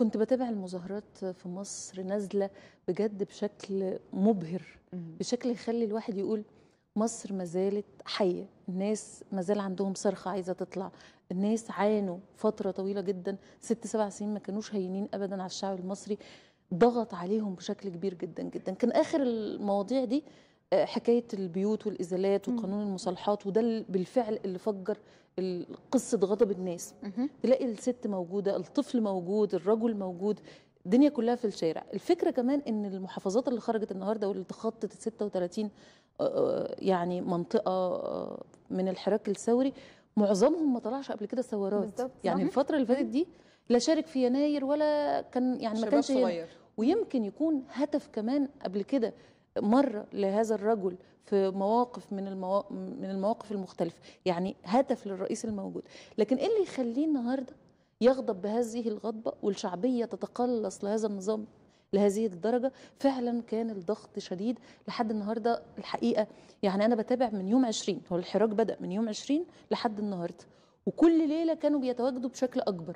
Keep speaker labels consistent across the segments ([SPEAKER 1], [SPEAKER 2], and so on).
[SPEAKER 1] كنت بتابع المظاهرات في مصر نازله بجد بشكل مبهر بشكل يخلي الواحد يقول مصر ما زالت حيه الناس ما زال عندهم صرخه عايزه تطلع الناس عانوا فتره طويله جدا ست سبع سنين ما كانوش هينين ابدا على الشعب المصري ضغط عليهم بشكل كبير جدا جدا كان اخر المواضيع دي آه، حكايه البيوت والازالات وقانون المصالحات وده ال- بالفعل اللي فجر ال- قصه غضب الناس تلاقي الست موجوده الطفل موجود الرجل موجود الدنيا كلها في الشارع الفكره كمان ان المحافظات اللي خرجت النهارده واللي تخطت ال 36 آه، يعني منطقه آه، من الحراك الثوري معظمهم ما طلعش قبل كده ثورات
[SPEAKER 2] بالظبط،
[SPEAKER 1] يعني
[SPEAKER 2] صح.
[SPEAKER 1] الفتره اللي فاتت دي لا شارك في يناير ولا كان يعني ما
[SPEAKER 3] شباب
[SPEAKER 1] كانش
[SPEAKER 3] صغير
[SPEAKER 1] ويمكن يكون هدف كمان قبل كده مرة لهذا الرجل في مواقف من الموا... من المواقف المختلفة يعني هدف للرئيس الموجود لكن ايه اللي يخليه النهاردة يغضب بهذه الغضبة والشعبية تتقلص لهذا النظام لهذه الدرجة فعلا كان الضغط شديد لحد النهاردة الحقيقة يعني أنا بتابع من يوم 20 هو الحراك بدأ من يوم 20 لحد النهاردة وكل ليلة كانوا بيتواجدوا بشكل أكبر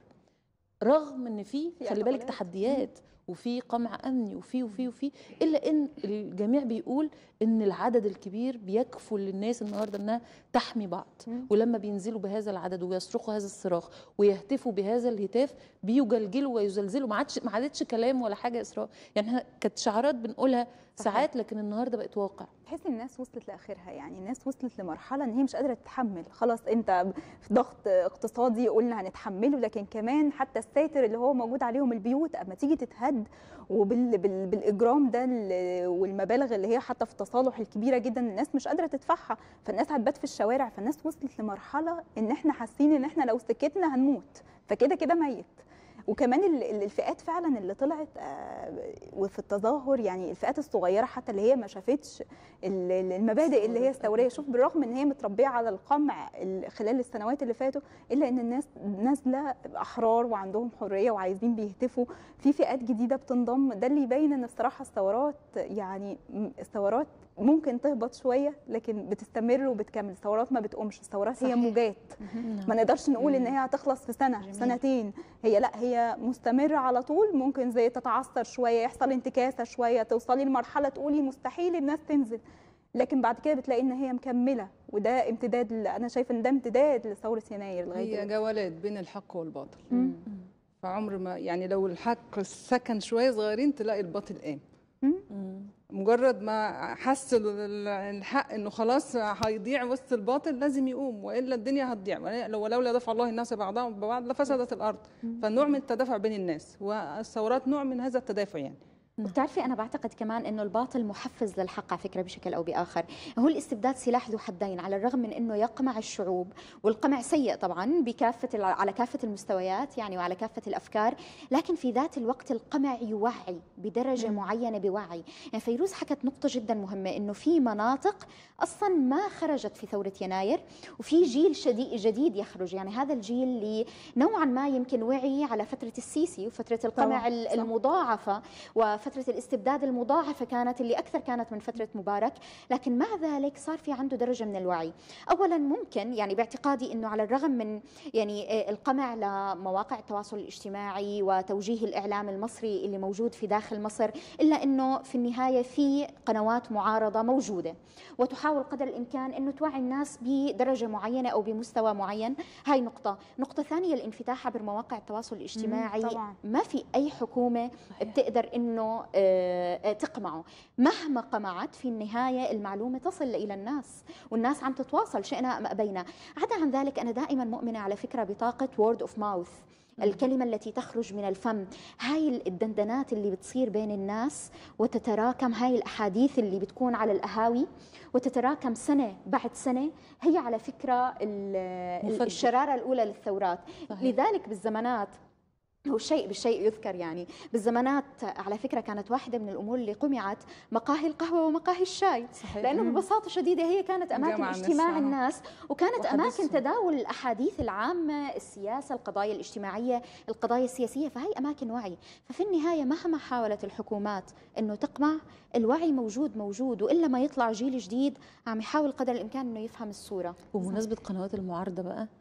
[SPEAKER 1] رغم ان في
[SPEAKER 2] في
[SPEAKER 1] خلي بالك
[SPEAKER 2] اعتقالات.
[SPEAKER 1] تحديات وفي قمع امني وفي وفي وفي الا ان الجميع بيقول ان العدد الكبير بيكفل للناس النهارده انها تحمي بعض
[SPEAKER 2] مم.
[SPEAKER 1] ولما بينزلوا بهذا العدد ويصرخوا هذا الصراخ ويهتفوا بهذا الهتاف بيجلجلوا ويزلزلوا ما عادش ما عادتش كلام ولا حاجه اسراء يعني احنا كانت شعارات بنقولها
[SPEAKER 2] صحيح.
[SPEAKER 1] ساعات لكن النهارده بقت واقع
[SPEAKER 2] تحس الناس وصلت لاخرها يعني الناس وصلت لمرحله ان هي مش قادره تتحمل خلاص انت في ضغط اقتصادي قلنا هنتحمله لكن كمان حتى الساتر اللي هو موجود عليهم البيوت اما تيجي تتهد وبال بال بالاجرام ده ال- والمبالغ اللي هي حتى في التصالح الكبيره جدا الناس مش قادره تدفعها فالناس هتبات في الشوارع فالناس وصلت لمرحله ان احنا حاسين ان احنا لو سكتنا هنموت فكده كده ميت وكمان ال- ال- الفئات فعلا اللي طلعت آه، وفي التظاهر يعني الفئات الصغيره حتى اللي هي ما شافتش ال- ال- المبادئ اللي هي الثوريه شوف بالرغم ان هي متربيه على القمع ال- خلال السنوات اللي فاتوا الا ان الناس نازله احرار وعندهم حريه وعايزين بيهتفوا في فئات جديده بتنضم ده اللي يبين ان الصراحه الثورات يعني م- الثورات ممكن تهبط شويه لكن بتستمر وبتكمل الثورات ما بتقومش الثورات هي
[SPEAKER 4] صحيح.
[SPEAKER 2] موجات ما نقدرش نقول ان
[SPEAKER 3] مم.
[SPEAKER 2] هي هتخلص في سنه
[SPEAKER 4] جميل.
[SPEAKER 2] سنتين هي لا هي مستمره على طول ممكن زي تتعثر شويه يحصل انتكاسه شويه توصلي لمرحله تقولي مستحيل الناس تنزل لكن بعد كده بتلاقي ان هي مكمله وده امتداد ل- انا شايفه ان ده امتداد لثوره يناير لغايه
[SPEAKER 3] هي
[SPEAKER 2] دلوقتي.
[SPEAKER 3] جولات بين الحق والباطل
[SPEAKER 2] مم.
[SPEAKER 3] فعمر ما يعني لو الحق سكن شويه صغيرين تلاقي الباطل قام
[SPEAKER 1] مم.
[SPEAKER 3] مجرد ما حس ال- ال- الحق انه خلاص هيضيع وسط الباطل لازم يقوم والا الدنيا هتضيع ولو- ولولا دفع الله الناس بعضهم ببعض لفسدت الارض فالنوع من التدافع بين الناس والثورات نوع من هذا التدافع يعني
[SPEAKER 4] وبتعرفي انا بعتقد كمان انه الباطل محفز للحق على فكره بشكل او باخر هو الاستبداد سلاح ذو حدين على الرغم من انه يقمع الشعوب والقمع سيء طبعا بكافه الع- على كافه المستويات يعني وعلى كافه الافكار لكن في ذات الوقت القمع يوعي بدرجه معينه بوعي يعني فيروز حكت نقطه جدا مهمه انه في مناطق اصلا ما خرجت في ثوره يناير وفي جيل شديد جديد يخرج يعني هذا الجيل اللي نوعا ما يمكن وعي على فتره السيسي وفتره القمع
[SPEAKER 2] طبعاً،
[SPEAKER 4] ال-
[SPEAKER 2] صح.
[SPEAKER 4] المضاعفه وفتره الاستبداد المضاعفه كانت اللي اكثر كانت من فتره مبارك لكن مع ذلك صار في عنده درجه من الوعي اولا ممكن يعني باعتقادي انه على الرغم من يعني آه، القمع لمواقع التواصل الاجتماعي وتوجيه الاعلام المصري اللي موجود في داخل مصر الا انه في النهايه في قنوات معارضه موجوده وتحاول قدر الامكان انه توعي الناس بدرجه معينه او بمستوى معين هاي نقطه نقطه ثانيه الانفتاح عبر مواقع التواصل الاجتماعي
[SPEAKER 2] طبعاً.
[SPEAKER 4] ما في اي حكومه بتقدر انه آه، آه، تقمعه مهما قمعت في النهايه المعلومه تصل الى الناس والناس عم تتواصل شئنا ام ابينا عدا عن ذلك انا دائما مؤمنه على فكره بطاقه وورد اوف ماوث الكلمة التي تخرج من الفم هاي الدندنات اللي بتصير بين الناس وتتراكم هاي الأحاديث اللي بتكون على القهاوي وتتراكم سنة بعد سنة هي على فكرة ال-
[SPEAKER 1] مفجر.
[SPEAKER 4] الشرارة الأولى للثورات
[SPEAKER 1] صحيح.
[SPEAKER 4] لذلك بالزمانات هو الشيء بالشيء يذكر يعني بالزمانات على فكرة كانت واحدة من الأمور اللي قمعت مقاهي القهوة ومقاهي الشاي
[SPEAKER 1] صحيح
[SPEAKER 4] لأنه ببساطة شديدة هي كانت أماكن
[SPEAKER 3] جمع الناس،
[SPEAKER 4] اجتماع
[SPEAKER 3] آه.
[SPEAKER 4] الناس وكانت
[SPEAKER 3] وحديثهم.
[SPEAKER 4] أماكن تداول الأحاديث العامة السياسة القضايا الاجتماعية القضايا السياسية فهي أماكن وعي ففي النهاية مهما حاولت الحكومات أنه تقمع الوعي موجود موجود وإلا ما يطلع جيل جديد عم يحاول قدر الإمكان أنه يفهم الصورة
[SPEAKER 1] بمناسبة قنوات المعارضة بقى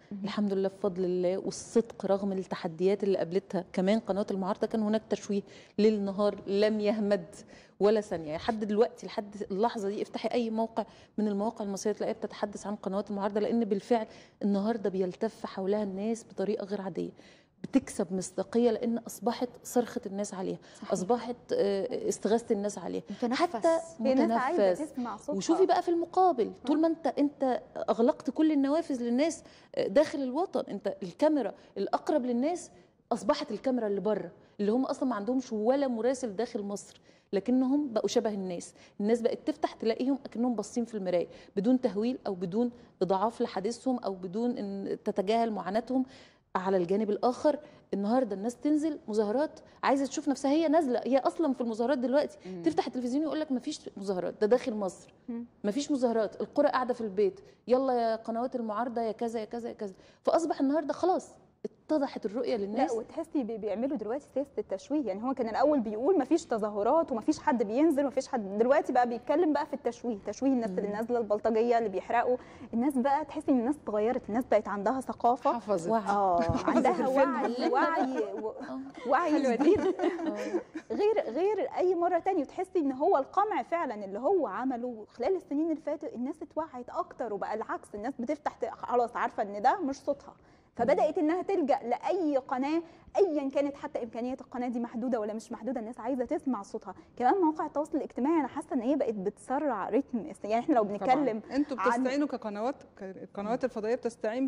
[SPEAKER 1] الحمد لله بفضل الله والصدق رغم التحديات اللي قابلتها كمان قناه المعارضه كان هناك تشويه ليل نهار لم يهمد ولا ثانيه لحد دلوقتي لحد اللحظه دي افتحي اي موقع من المواقع المصريه تلاقيها بتتحدث عن قنوات المعارضه لان بالفعل النهارده بيلتف حولها الناس بطريقه غير عاديه بتكسب مصداقيه لان اصبحت صرخه الناس عليها
[SPEAKER 4] صحيح.
[SPEAKER 1] اصبحت آه، استغاثه الناس عليها
[SPEAKER 4] متنفس
[SPEAKER 1] حتى
[SPEAKER 2] هي ناس عايزه
[SPEAKER 1] متنفس
[SPEAKER 2] تسمع صوتها
[SPEAKER 1] وشوفي بقى في المقابل طول ما انت انت اغلقت كل النوافذ للناس داخل الوطن انت الكاميرا الاقرب للناس اصبحت الكاميرا اللي بره اللي هم اصلا ما عندهمش ولا مراسل داخل مصر لكنهم بقوا شبه الناس الناس بقت تفتح تلاقيهم اكنهم باصين في المرايه بدون تهويل او بدون اضعاف لحديثهم او بدون ان تتجاهل معاناتهم على الجانب الاخر النهارده الناس تنزل مظاهرات عايزه تشوف نفسها هي نازله هي اصلا في المظاهرات دلوقتي تفتح التلفزيون يقول لك مفيش مظاهرات ده داخل مصر
[SPEAKER 2] مم.
[SPEAKER 1] مفيش مظاهرات القرى قاعده في البيت يلا يا قنوات المعارضه يا كذا يا كذا يا كذا فاصبح النهارده خلاص اتضحت الرؤيه للناس
[SPEAKER 2] لا وتحسي بي- بيعملوا دلوقتي سياسه التشويه يعني هو كان الاول بيقول ما فيش تظاهرات وما فيش حد بينزل ما فيش حد دلوقتي بقى بيتكلم بقى في التشويه تشويه الناس اللي نازله البلطجيه اللي بيحرقوا الناس بقى تحسي ان الناس اتغيرت الناس بقت عندها ثقافه
[SPEAKER 3] حفظت
[SPEAKER 1] وعي
[SPEAKER 2] اه عندها
[SPEAKER 3] الفيلم.
[SPEAKER 2] وعي وعي و-
[SPEAKER 1] آه.
[SPEAKER 2] وعي كبير
[SPEAKER 1] آه.
[SPEAKER 2] غير غير اي مره تانية وتحسي ان هو القمع فعلا اللي هو عمله خلال السنين اللي فاتت الناس اتوعت اكتر وبقى العكس الناس بتفتح ت- خلاص عارفه ان ده مش صوتها فبدات انها تلجا لاي قناه ايا كانت حتى امكانيات القناه دي محدوده ولا مش محدوده الناس عايزه تسمع صوتها كمان مواقع التواصل الاجتماعي انا حاسه ان هي بقت بتسرع رتم يعني احنا لو بنتكلم
[SPEAKER 3] طبعاً. انتوا
[SPEAKER 2] عن-
[SPEAKER 3] بتستعينوا كقنوات القنوات الفضائيه بتستعين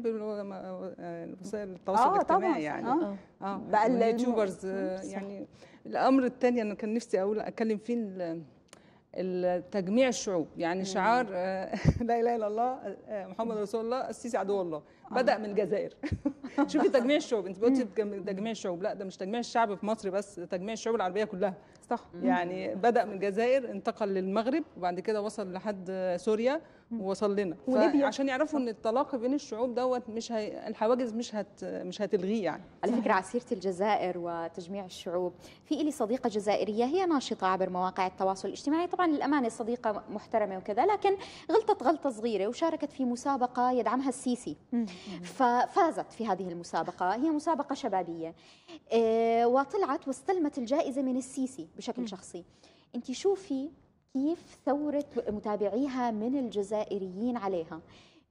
[SPEAKER 3] بوسائل التواصل
[SPEAKER 2] آه،
[SPEAKER 3] الاجتماعي
[SPEAKER 2] طبعاً.
[SPEAKER 3] يعني
[SPEAKER 2] آه.
[SPEAKER 3] اه
[SPEAKER 2] بقى ال-
[SPEAKER 3] اليوتيوبرز
[SPEAKER 2] الم-
[SPEAKER 3] آه،
[SPEAKER 2] صح.
[SPEAKER 3] يعني الامر الثاني انا كان نفسي اقول اتكلم فيه ال- التجميع الشعوب يعني شعار آه، لا اله الا الله آه، محمد رسول الله السيسي عدو الله بدا من الجزائر شوفي تجميع الشعوب انت قلتي تجم- تجميع الشعوب لا ده مش تجميع الشعب في مصر بس ده تجميع الشعوب العربيه كلها
[SPEAKER 2] صح
[SPEAKER 3] يعني بدا من الجزائر انتقل للمغرب وبعد كده وصل لحد سوريا ووصل لنا
[SPEAKER 2] وليبيا.
[SPEAKER 3] عشان يعرفوا ان التلاقي بين الشعوب دوت مش هي الحواجز مش هت مش هتلغيه يعني
[SPEAKER 4] على فكرة على سيرة الجزائر وتجميع الشعوب في إلي صديقة جزائرية هي ناشطة عبر مواقع التواصل الاجتماعي طبعا للأمانة صديقة محترمة وكذا لكن غلطت غلطة صغيرة وشاركت في مسابقة يدعمها السيسي ففازت في هذه المسابقة هي مسابقة شبابية آه، وطلعت واستلمت الجائزة من السيسي بشكل شخصي انت شوفي كيف ثورة متابعيها من الجزائريين عليها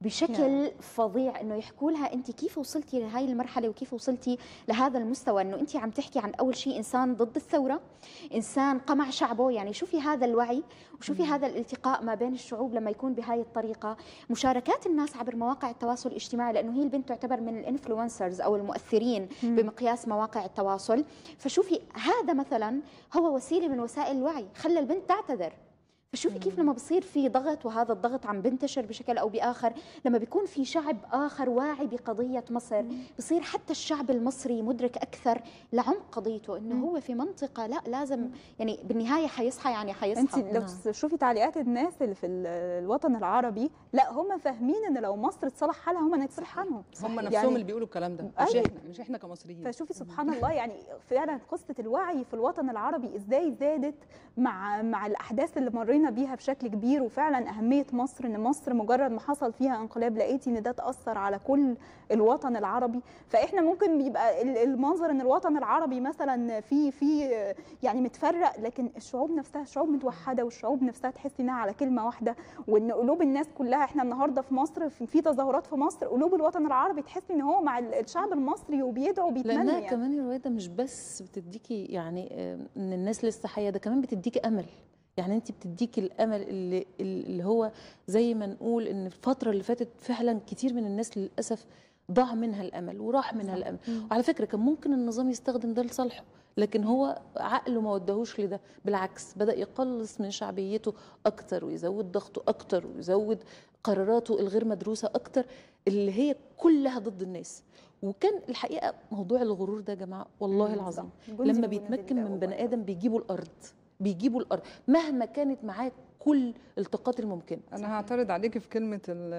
[SPEAKER 4] بشكل فظيع انه يحكوا لها انت كيف وصلتي لهي المرحله وكيف وصلتي لهذا المستوى انه انت عم تحكي عن اول شيء انسان ضد الثوره انسان قمع شعبه يعني شوفي هذا الوعي وشوفي هذا الالتقاء ما بين الشعوب لما يكون بهاي الطريقه مشاركات الناس عبر مواقع التواصل الاجتماعي لانه هي البنت تعتبر من الانفلونسرز او المؤثرين بمقياس مواقع التواصل فشوفي هذا مثلا هو وسيله من وسائل الوعي خلى البنت تعتذر فشوفي كيف لما بصير في ضغط وهذا الضغط عم بنتشر بشكل او باخر لما بيكون في شعب اخر واعي بقضيه مصر بصير حتى الشعب المصري مدرك اكثر لعمق قضيته انه هو في منطقه لا لازم يعني بالنهايه حيصحى يعني
[SPEAKER 2] انت
[SPEAKER 4] حيصحى
[SPEAKER 2] لو تشوفي تعليقات الناس اللي في ال- الوطن العربي لا هم فاهمين ان لو مصر اتصلح حالها هم هيتصلح حالهم
[SPEAKER 3] هم نفسهم
[SPEAKER 2] يعني
[SPEAKER 3] اللي بيقولوا الكلام ده مش
[SPEAKER 2] أيوة.
[SPEAKER 3] احنا مش احنا كمصريين
[SPEAKER 2] فشوفي سبحان الله يعني فعلا قصه الوعي في الوطن العربي ازاي زادت مع مع الاحداث اللي مرينا بيها بشكل كبير وفعلا اهميه مصر ان مصر مجرد ما حصل فيها انقلاب لقيتي ان ده تاثر على كل الوطن العربي فاحنا ممكن يبقى ال- المنظر ان الوطن العربي مثلا في في يعني متفرق لكن الشعوب نفسها شعوب متوحده والشعوب نفسها تحسي انها على كلمه واحده وان قلوب الناس كلها احنا النهارده في مصر في في تظاهرات في مصر قلوب الوطن العربي تحسي ان هو مع ال- الشعب المصري وبيدعو بيتمنى
[SPEAKER 1] لانها
[SPEAKER 2] يعني.
[SPEAKER 1] كمان يا رويده مش بس بتديكي يعني آه، ان الناس لسه حيه ده كمان بتديكي امل يعني انت بتديكي الامل اللي اللي هو زي ما نقول ان الفتره اللي فاتت فعلا كتير من الناس للاسف ضاع منها الامل وراح منها الامل وعلى فكره كان ممكن النظام يستخدم ده لصالحه لكن هو عقله ما ودهوش لده بالعكس بدا يقلص من شعبيته اكتر ويزود ضغطه اكتر ويزود قراراته الغير مدروسه اكتر اللي هي كلها ضد الناس وكان الحقيقه موضوع الغرور ده يا جماعه والله العظيم
[SPEAKER 2] جندي
[SPEAKER 1] لما
[SPEAKER 2] من
[SPEAKER 1] بيتمكن
[SPEAKER 2] جنود
[SPEAKER 1] من
[SPEAKER 2] الله
[SPEAKER 1] بني ادم بيجيبوا الارض بيجيبوا الارض مهما كانت معاه كل الطاقات الممكنه
[SPEAKER 3] انا هعترض عليكي في كلمه ال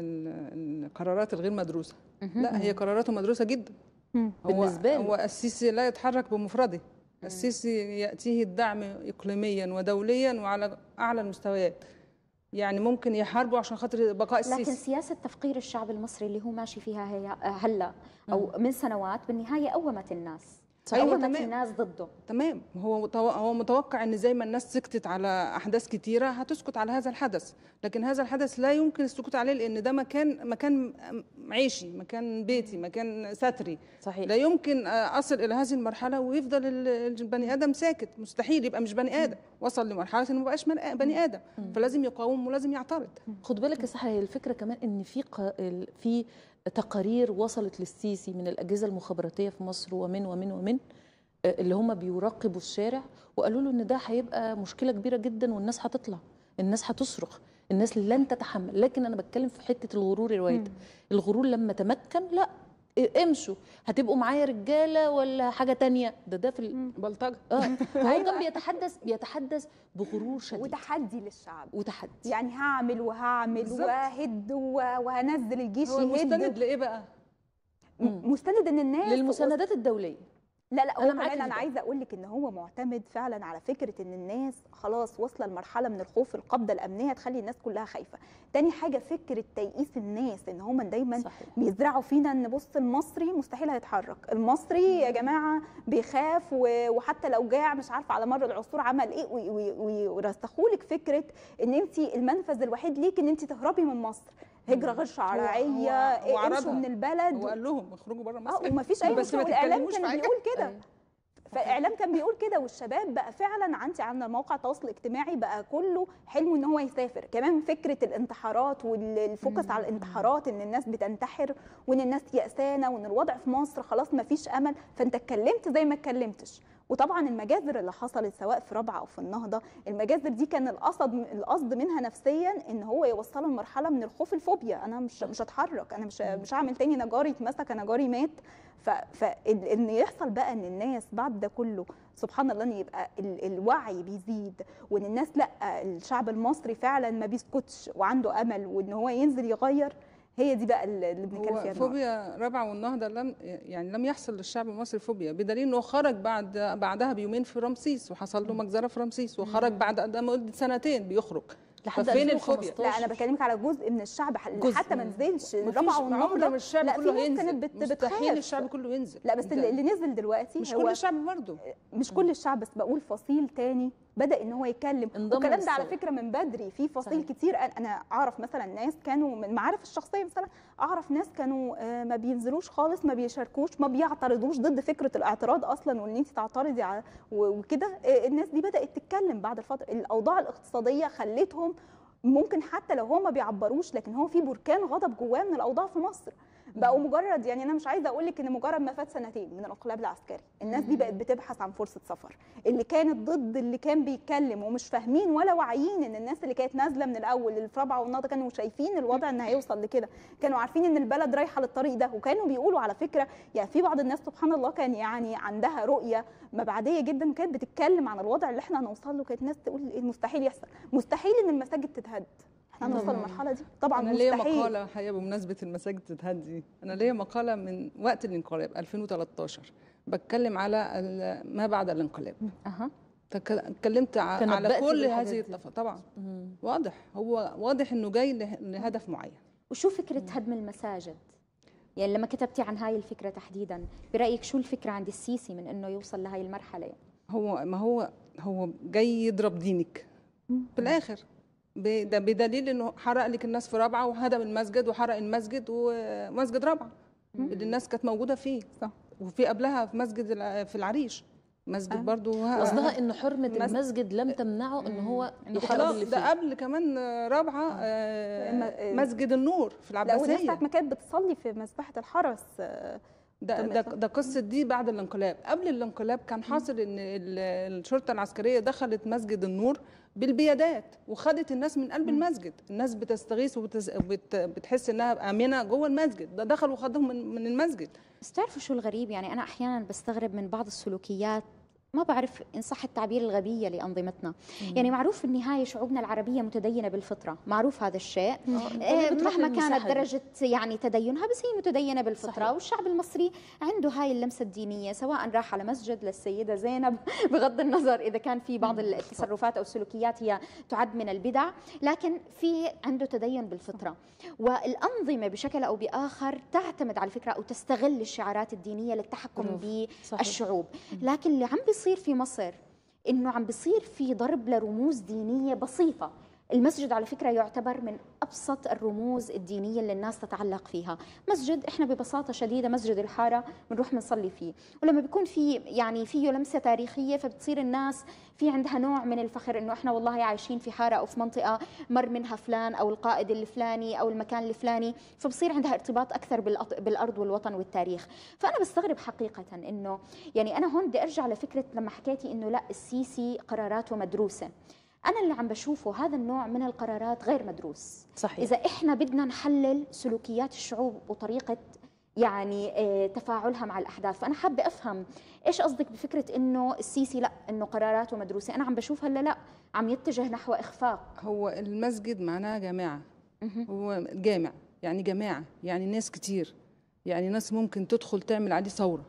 [SPEAKER 3] ال القرارات الغير مدروسه لا هي قراراته مدروسه جدا
[SPEAKER 2] مم.
[SPEAKER 3] هو
[SPEAKER 1] بالنسبة له.
[SPEAKER 3] هو السيسي لا يتحرك بمفرده السيسي ياتيه الدعم اقليميا ودوليا وعلى اعلى المستويات يعني ممكن يحاربوا عشان خاطر بقاء
[SPEAKER 4] لكن
[SPEAKER 3] السيسي
[SPEAKER 4] سياسة تفقير الشعب المصري اللي هو ماشي فيها هي هلا أو من سنوات بالنهاية قومت الناس
[SPEAKER 3] أيوة
[SPEAKER 4] قومت
[SPEAKER 3] تمام.
[SPEAKER 4] الناس ضده
[SPEAKER 3] تمام هو متو- هو متوقع ان زي ما الناس سكتت على احداث كتيره هتسكت على هذا الحدث لكن هذا الحدث لا يمكن السكوت عليه لان ده مكان مكان عيشي مكان بيتي مكان ستري
[SPEAKER 1] صحيح
[SPEAKER 3] لا يمكن اصل الى هذه المرحله ويفضل ال- البني ادم ساكت مستحيل يبقى مش بني ادم وصل لمرحله انه ما بقاش من- بني ادم فلازم يقاوم ولازم يعترض
[SPEAKER 1] خد بالك يا سحر هي الفكره كمان ان في ق... ال- في تقارير وصلت للسيسي من الاجهزه المخابراتيه في مصر ومن ومن ومن آه، اللي هم بيراقبوا الشارع وقالوا له ان ده هيبقى مشكله كبيره جدا والناس هتطلع الناس هتصرخ الناس لن تتحمل لكن انا بتكلم في حته الغرور يا رويد الغرور لما تمكن لا إيه، امشوا هتبقوا معايا رجاله ولا حاجه تانية ده ده في ال...
[SPEAKER 3] بلطجه
[SPEAKER 1] اه هو كان بيتحدث بيتحدث بغرور شديد
[SPEAKER 2] وتحدي للشعب
[SPEAKER 1] وتحدي
[SPEAKER 2] يعني هعمل وهعمل
[SPEAKER 3] بالظبط.
[SPEAKER 2] وههد و- وهنزل الجيش
[SPEAKER 3] هو مستند
[SPEAKER 2] يهد
[SPEAKER 3] لايه بقى
[SPEAKER 2] م- مستند ان الناس
[SPEAKER 1] للمساندات الدوليه
[SPEAKER 2] لا لا
[SPEAKER 1] أنا
[SPEAKER 2] هو
[SPEAKER 1] معاكي
[SPEAKER 2] كمان
[SPEAKER 1] في
[SPEAKER 2] انا
[SPEAKER 1] ده.
[SPEAKER 2] عايزه اقول لك ان هو معتمد فعلا على فكره ان الناس خلاص واصله لمرحله من الخوف القبضه الامنيه تخلي الناس كلها خايفه تاني حاجه فكره تيئيس الناس ان هم دايما
[SPEAKER 1] صحيح
[SPEAKER 2] بيزرعوا فينا ان بص المصري مستحيل هيتحرك المصري يا جماعه بيخاف و- وحتى لو جاع مش عارفه على مر العصور عمل ايه وي- وي- وي- ويرسخوا لك فكره ان انت المنفذ الوحيد ليك ان انت تهربي من مصر هجره غير شرعيه
[SPEAKER 3] هو- هو
[SPEAKER 2] امشوا
[SPEAKER 3] عرضها.
[SPEAKER 2] من البلد
[SPEAKER 3] هو قال لهم اخرجوا بره
[SPEAKER 2] اه
[SPEAKER 3] مصر
[SPEAKER 2] ومفيش اي
[SPEAKER 3] بس
[SPEAKER 2] مشكله
[SPEAKER 3] ما
[SPEAKER 2] والاعلام
[SPEAKER 3] تتكلموش
[SPEAKER 2] كان
[SPEAKER 3] في حاجة.
[SPEAKER 2] بيقول كده
[SPEAKER 1] أيوة.
[SPEAKER 2] فالاعلام كان بيقول كده والشباب بقى فعلا عندي عندنا مواقع التواصل الاجتماعي بقى كله حلمه ان هو يسافر كمان فكره الانتحارات والفوكس على الانتحارات ان الناس بتنتحر وان الناس يأسانه وان الوضع في مصر خلاص ما فيش امل فانت اتكلمت زي ما اتكلمتش وطبعا المجازر اللي حصلت سواء في رابعه او في النهضه المجازر دي كان القصد القصد منها نفسيا ان هو يوصله لمرحله من الخوف الفوبيا انا مش مش هتحرك انا مش مش هعمل تاني انا جاري اتمسك انا جاري مات ف فان يحصل بقى ان الناس بعد ده كله سبحان الله ان يبقى ال الوعي بيزيد وان الناس لا الشعب المصري فعلا ما بيسكتش وعنده امل وان هو ينزل يغير هي دي بقى اللي بنتكلم فيها
[SPEAKER 3] هو
[SPEAKER 2] النهاردة.
[SPEAKER 3] فوبيا رابعه والنهضه لم يعني لم يحصل للشعب المصري فوبيا بدليل انه خرج بعد بعدها بيومين في رمسيس وحصل له مجزره في رمسيس وخرج بعد ده مده سنتين بيخرج
[SPEAKER 1] لحد
[SPEAKER 3] ففين
[SPEAKER 1] 2015
[SPEAKER 3] الفوبيا؟
[SPEAKER 2] لا انا بكلمك على جزء من الشعب ح-
[SPEAKER 1] جزء
[SPEAKER 2] حتى ما
[SPEAKER 1] من-
[SPEAKER 2] نزلش
[SPEAKER 3] مفيش
[SPEAKER 2] الرابعه
[SPEAKER 3] عمر
[SPEAKER 2] والنهضه
[SPEAKER 3] ما الشعب
[SPEAKER 2] لا في
[SPEAKER 3] كله
[SPEAKER 2] ناس
[SPEAKER 3] هينزل
[SPEAKER 2] كانت بت-
[SPEAKER 3] مستحيل
[SPEAKER 2] بتخاف.
[SPEAKER 3] الشعب كله ينزل
[SPEAKER 2] لا بس
[SPEAKER 3] أنت-
[SPEAKER 2] اللي اللي نزل دلوقتي
[SPEAKER 3] مش
[SPEAKER 2] هو
[SPEAKER 3] كل الشعب برضه
[SPEAKER 2] مش كل الشعب بس بقول فصيل تاني بدا ان هو يتكلم
[SPEAKER 1] انضم
[SPEAKER 2] والكلام ده على
[SPEAKER 1] للثورة.
[SPEAKER 2] فكره من بدري في فصيل
[SPEAKER 1] صحيح.
[SPEAKER 2] كتير أنا- انا اعرف مثلا ناس كانوا من المعارف الشخصيه مثلا اعرف ناس كانوا آه، ما بينزلوش خالص ما بيشاركوش ما بيعترضوش ضد فكره الاعتراض اصلا وان انت تعترضي على و- وكده آه، الناس دي بدات تتكلم بعد الفتره الاوضاع الاقتصاديه خلتهم ممكن حتى لو هو ما بيعبروش لكن هو في بركان غضب جواه من الاوضاع في مصر بقوا مجرد يعني انا مش عايزه اقول لك ان مجرد ما فات سنتين من الانقلاب العسكري الناس دي بقت بتبحث عن فرصه سفر اللي كانت ضد اللي كان بيتكلم ومش فاهمين ولا واعيين ان الناس اللي كانت نازله من الاول اللي في رابعه والنهضه كانوا شايفين الوضع ان هيوصل لكده كانوا عارفين ان البلد رايحه للطريق ده وكانوا بيقولوا على فكره يعني في بعض الناس سبحان الله كان يعني عندها رؤيه مبعديه جدا كانت بتتكلم عن الوضع اللي احنا هنوصل له كانت ناس تقول إيه المستحيل يحصل مستحيل ان المساجد تتهد احنا هنوصل
[SPEAKER 1] مم.
[SPEAKER 2] للمرحله دي طبعا
[SPEAKER 3] انا ليا
[SPEAKER 2] مستحيل
[SPEAKER 3] مقاله حقيقه بمناسبه المساجد تتهدي انا ليا مقاله من وقت الانقلاب 2013 بتكلم على ال- ما بعد الانقلاب
[SPEAKER 4] اها
[SPEAKER 3] تك- اتكلمت ع- على
[SPEAKER 1] تنبأت
[SPEAKER 3] كل
[SPEAKER 1] بالحاجات
[SPEAKER 3] هذه
[SPEAKER 1] دي.
[SPEAKER 3] الطفره طبعا
[SPEAKER 1] مم.
[SPEAKER 3] واضح هو واضح انه جاي له- لهدف معين
[SPEAKER 4] وشو فكرة هدم المساجد؟ يعني لما كتبتي عن هاي الفكرة تحديدا برأيك شو الفكرة عند السيسي من انه يوصل لهاي المرحلة؟
[SPEAKER 3] هو ما هو هو جاي يضرب دينك في الاخر ب- ده بدليل انه حرق لك الناس في رابعه وهدم المسجد وحرق المسجد ومسجد رابعه اللي الناس كانت موجوده فيه
[SPEAKER 2] صح.
[SPEAKER 3] وفي قبلها في مسجد الع- في العريش مسجد
[SPEAKER 2] آه.
[SPEAKER 3] برضو ه-
[SPEAKER 1] قصدها ان حرمه
[SPEAKER 2] مس-
[SPEAKER 1] المسجد لم تمنعه ان هو
[SPEAKER 2] إنه
[SPEAKER 1] يحرق
[SPEAKER 3] خلاص
[SPEAKER 1] اللي
[SPEAKER 3] ده
[SPEAKER 1] فيه
[SPEAKER 3] قبل كمان رابعه آه،
[SPEAKER 2] م-
[SPEAKER 3] مسجد النور في
[SPEAKER 2] لا والناس
[SPEAKER 3] العباسيه
[SPEAKER 2] ساعه ما كانت بتصلي في مسبحه الحرس آه،
[SPEAKER 3] ده
[SPEAKER 2] تم
[SPEAKER 3] ده,
[SPEAKER 2] إطلاق.
[SPEAKER 3] ده قصه دي بعد الانقلاب قبل الانقلاب كان حاصل ان ال- الشرطه العسكريه دخلت مسجد النور بالبيادات وخدت الناس من قلب المسجد الناس بتستغيث وبتحس انها امنه جوه المسجد ده دخلوا وخدهم من, من المسجد
[SPEAKER 4] بس تعرفوا شو الغريب يعني انا احيانا بستغرب من بعض السلوكيات ما بعرف ان صح التعبير الغبيه لانظمتنا يعني معروف في النهايه شعوبنا العربيه متدينه بالفطره معروف هذا الشيء آه،
[SPEAKER 1] بتروح
[SPEAKER 4] مهما كانت
[SPEAKER 1] للمساحة دي.
[SPEAKER 4] درجه يعني تدينها بس هي متدينه بالفطره
[SPEAKER 1] صحيح.
[SPEAKER 4] والشعب المصري عنده هاي اللمسه الدينيه سواء راح على مسجد للسيده زينب بغض النظر اذا كان في بعض التصرفات او السلوكيات هي تعد من البدع لكن في عنده تدين بالفطره والانظمه بشكل او باخر تعتمد على فكره او تستغل الشعارات الدينيه للتحكم
[SPEAKER 1] برافو. صحيح.
[SPEAKER 4] بالشعوب لكن اللي عم بيصير في مصر انه عم بيصير في ضرب لرموز دينيه بسيطه المسجد على فكره يعتبر من ابسط الرموز الدينيه اللي الناس تتعلق فيها مسجد احنا ببساطه شديده مسجد الحاره بنروح بنصلي فيه ولما بيكون في يعني فيه لمسه تاريخيه فبتصير الناس في عندها نوع من الفخر انه احنا والله عايشين في حاره او في منطقه مر منها فلان او القائد الفلاني او المكان الفلاني فبصير عندها ارتباط اكثر بالأط- بالارض والوطن والتاريخ فانا بستغرب حقيقه انه يعني انا هون بدي ارجع لفكره لما حكيتي انه لا السيسي قراراته مدروسه انا اللي عم بشوفه هذا النوع من القرارات غير مدروس
[SPEAKER 1] صحيح
[SPEAKER 4] اذا احنا بدنا نحلل سلوكيات الشعوب وطريقه يعني آه، تفاعلها مع الاحداث فانا حابه افهم ايش قصدك بفكره انه السيسي لا انه قراراته مدروسه انا عم بشوف هلا لا عم يتجه نحو اخفاق
[SPEAKER 3] هو المسجد معناها جماعة هو جامع يعني جماعة يعني ناس كتير يعني ناس ممكن تدخل تعمل عليه ثورة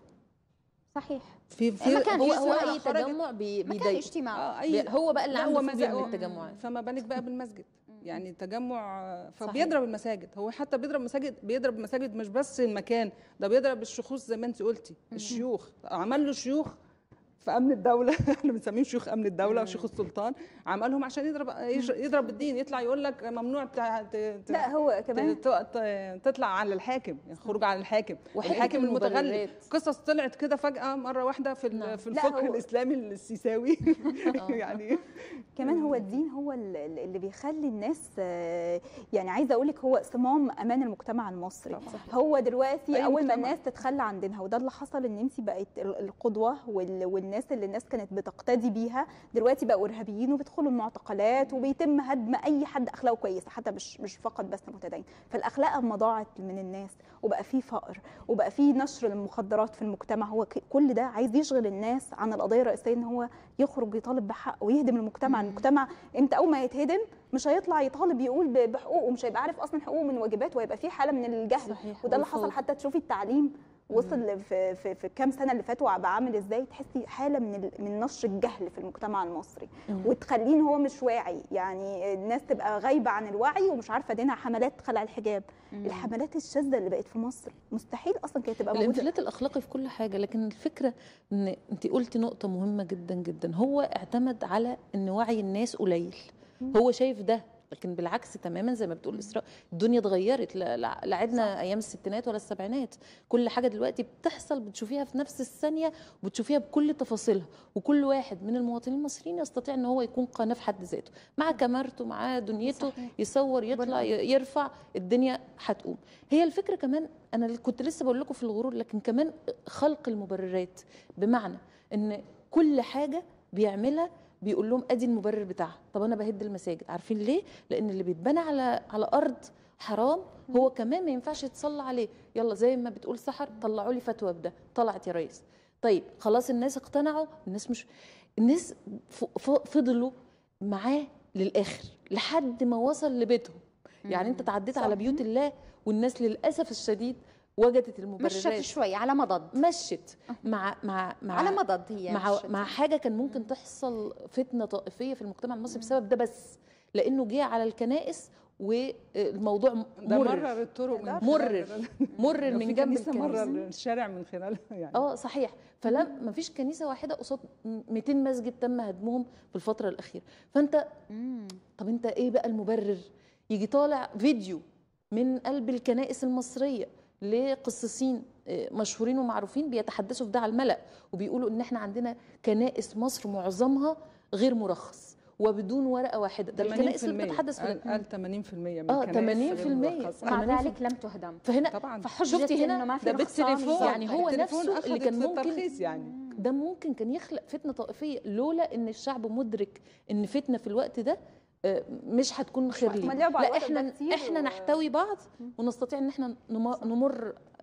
[SPEAKER 4] صحيح
[SPEAKER 3] في في
[SPEAKER 4] مكان
[SPEAKER 1] هو
[SPEAKER 3] في
[SPEAKER 1] هو
[SPEAKER 3] ثورة
[SPEAKER 1] اي
[SPEAKER 3] خرجت-
[SPEAKER 1] تجمع بي-
[SPEAKER 4] مكان
[SPEAKER 1] بيضايقه
[SPEAKER 4] اجتماع
[SPEAKER 3] آه،
[SPEAKER 1] بي- هو بقى اللي
[SPEAKER 3] لا،
[SPEAKER 1] عنده
[SPEAKER 3] هو
[SPEAKER 1] فوبيا
[SPEAKER 3] مزا-
[SPEAKER 1] من التجمعات
[SPEAKER 3] فما بالك بقى بالمسجد يعني تجمع فبيضرب المساجد هو حتى بيضرب مساجد بيضرب مساجد مش بس المكان ده بيضرب الشخوص زي ما انت قلتي الشيوخ عمل له شيوخ في امن الدوله احنا بنسميهم شيوخ امن الدوله وشيوخ السلطان عملهم عشان يضرب يج- يضرب الدين يطلع يقول لك ممنوع تع- ت- ت-
[SPEAKER 2] لا هو كمان
[SPEAKER 3] ت- ت- تطلع على الحاكم يعني خروج على الحاكم
[SPEAKER 1] وحقيقة
[SPEAKER 3] الحاكم المتغلب
[SPEAKER 1] المبررات.
[SPEAKER 3] قصص طلعت كده فجاه مره واحده في ال-
[SPEAKER 1] نعم.
[SPEAKER 3] في
[SPEAKER 2] لا،
[SPEAKER 3] الفقه
[SPEAKER 2] هو-
[SPEAKER 3] الاسلامي السيساوي
[SPEAKER 1] آه.
[SPEAKER 3] يعني
[SPEAKER 2] كمان هو الدين هو ال- ال- اللي بيخلي الناس آه، يعني عايزه اقول لك هو صمام امان المجتمع المصري
[SPEAKER 3] طبعاً.
[SPEAKER 2] هو دلوقتي
[SPEAKER 3] أي
[SPEAKER 2] اول ما
[SPEAKER 3] مجتمع.
[SPEAKER 2] الناس تتخلى عن دينها وده اللي حصل ان انت بقت ال- القدوه وال- والناس اللي الناس كانت بتقتدي بيها دلوقتي بقوا ارهابيين وبيدخلوا المعتقلات وبيتم هدم اي حد اخلاقه كويسه حتى مش مش فقط بس متدين فالاخلاق اما ضاعت من الناس وبقى في فقر وبقى في نشر المخدرات في المجتمع هو ك- كل ده عايز يشغل الناس عن القضيه الرئيسيه ان هو يخرج يطالب بحقه ويهدم المجتمع المجتمع امتى اول ما يتهدم مش هيطلع يطالب يقول ب- بحقوقه مش هيبقى عارف اصلا حقوقه من واجباته وهيبقى في حاله من الجهل
[SPEAKER 1] صحيح
[SPEAKER 2] وده اللي حصل
[SPEAKER 1] والفوضى.
[SPEAKER 2] حتى تشوفي التعليم وصل في في في كام سنه اللي فاتوا بقى عامل ازاي تحسي حاله من ال- من نشر الجهل في المجتمع المصري
[SPEAKER 1] مم.
[SPEAKER 2] وتخليه إن هو مش واعي يعني الناس تبقى غايبه عن الوعي ومش عارفه دينها حملات خلع الحجاب الحملات الشاذه اللي بقت في مصر مستحيل اصلا كانت تبقى موجوده
[SPEAKER 1] الانفلات الاخلاقي في كل حاجه لكن الفكره ان انت قلتي نقطه مهمه جدا جدا هو اعتمد على ان وعي الناس قليل هو شايف ده لكن بالعكس تماما زي ما بتقول اسراء الدنيا اتغيرت لا لا- لا عدنا ايام الستينات ولا السبعينات كل حاجه دلوقتي بتحصل بتشوفيها في نفس الثانيه وبتشوفيها بكل تفاصيلها وكل واحد من المواطنين المصريين يستطيع ان هو يكون قناه في حد ذاته مع كاميرته مع دنيته
[SPEAKER 4] صحيح.
[SPEAKER 1] يصور يطلع ي- يرفع الدنيا هتقوم هي الفكره كمان انا اللي كنت لسه بقول لكم في الغرور لكن كمان خلق المبررات بمعنى ان كل حاجه بيعملها بيقول لهم ادي المبرر بتاعها طب انا بهد المساجد عارفين ليه لان اللي بيتبنى على على ارض حرام هو كمان ما ينفعش يتصلى عليه يلا زي ما بتقول سحر طلعوا لي فتوى بده طلعت يا ريس طيب خلاص الناس اقتنعوا الناس مش الناس ف- ف- فضلوا معاه للاخر لحد ما وصل لبيتهم يعني انت تعديت على
[SPEAKER 2] صح.
[SPEAKER 1] بيوت الله والناس للاسف الشديد وجدت المبررات
[SPEAKER 4] مشت شوي على مضض
[SPEAKER 1] مشت مع مع مع
[SPEAKER 4] على مضض هي
[SPEAKER 1] مع
[SPEAKER 4] مشت.
[SPEAKER 1] مع حاجه كان ممكن تحصل فتنه طائفيه في المجتمع المصري بسبب ده بس لانه جه على الكنائس والموضوع
[SPEAKER 3] ده
[SPEAKER 1] مرر
[SPEAKER 3] مرر الطرق من
[SPEAKER 1] مرر
[SPEAKER 3] خلال-
[SPEAKER 1] مرر
[SPEAKER 3] لو
[SPEAKER 1] من
[SPEAKER 3] في
[SPEAKER 1] جنب
[SPEAKER 3] كنيسة مرر
[SPEAKER 1] الكنيسه
[SPEAKER 3] الشارع من خلالها يعني
[SPEAKER 1] اه صحيح فلا ما فيش كنيسه واحده قصاد 200 مسجد تم هدمهم في الفتره الاخيره فانت
[SPEAKER 4] مم.
[SPEAKER 1] طب انت ايه بقى المبرر يجي طالع فيديو من قلب الكنائس المصريه لقسيسين آه، مشهورين ومعروفين بيتحدثوا في ده على الملأ وبيقولوا ان احنا عندنا كنائس مصر معظمها غير مرخص وبدون ورقه واحده ده الكنائس اللي
[SPEAKER 3] 80%
[SPEAKER 1] بتتحدث في
[SPEAKER 3] قال
[SPEAKER 1] ده.
[SPEAKER 3] قال 80% من
[SPEAKER 1] آه،
[SPEAKER 3] الكنائس
[SPEAKER 1] 80%
[SPEAKER 3] غير مرخصة.
[SPEAKER 4] مع
[SPEAKER 1] 80%
[SPEAKER 4] ذلك لم تهدم
[SPEAKER 1] فهنا
[SPEAKER 3] طبعا
[SPEAKER 4] فحجة
[SPEAKER 1] شفتي
[SPEAKER 4] إنه
[SPEAKER 1] هنا
[SPEAKER 4] ما في
[SPEAKER 3] ده
[SPEAKER 4] نقصان
[SPEAKER 3] بالتليفون
[SPEAKER 4] هي-
[SPEAKER 1] يعني هو
[SPEAKER 3] بالتليفون
[SPEAKER 1] نفسه اللي كان
[SPEAKER 3] أخذت
[SPEAKER 1] ممكن
[SPEAKER 3] الترخيص يعني
[SPEAKER 1] ده ممكن كان يخلق فتنه طائفيه لولا ان الشعب مدرك ان فتنه في الوقت ده آه، مش هتكون خير
[SPEAKER 2] هم
[SPEAKER 1] لينا
[SPEAKER 2] لعبوا على
[SPEAKER 1] لا
[SPEAKER 2] الوضع ده
[SPEAKER 1] احنا
[SPEAKER 2] كتير
[SPEAKER 1] احنا
[SPEAKER 2] و-
[SPEAKER 1] نحتوي بعض ونستطيع ان احنا نم- نمر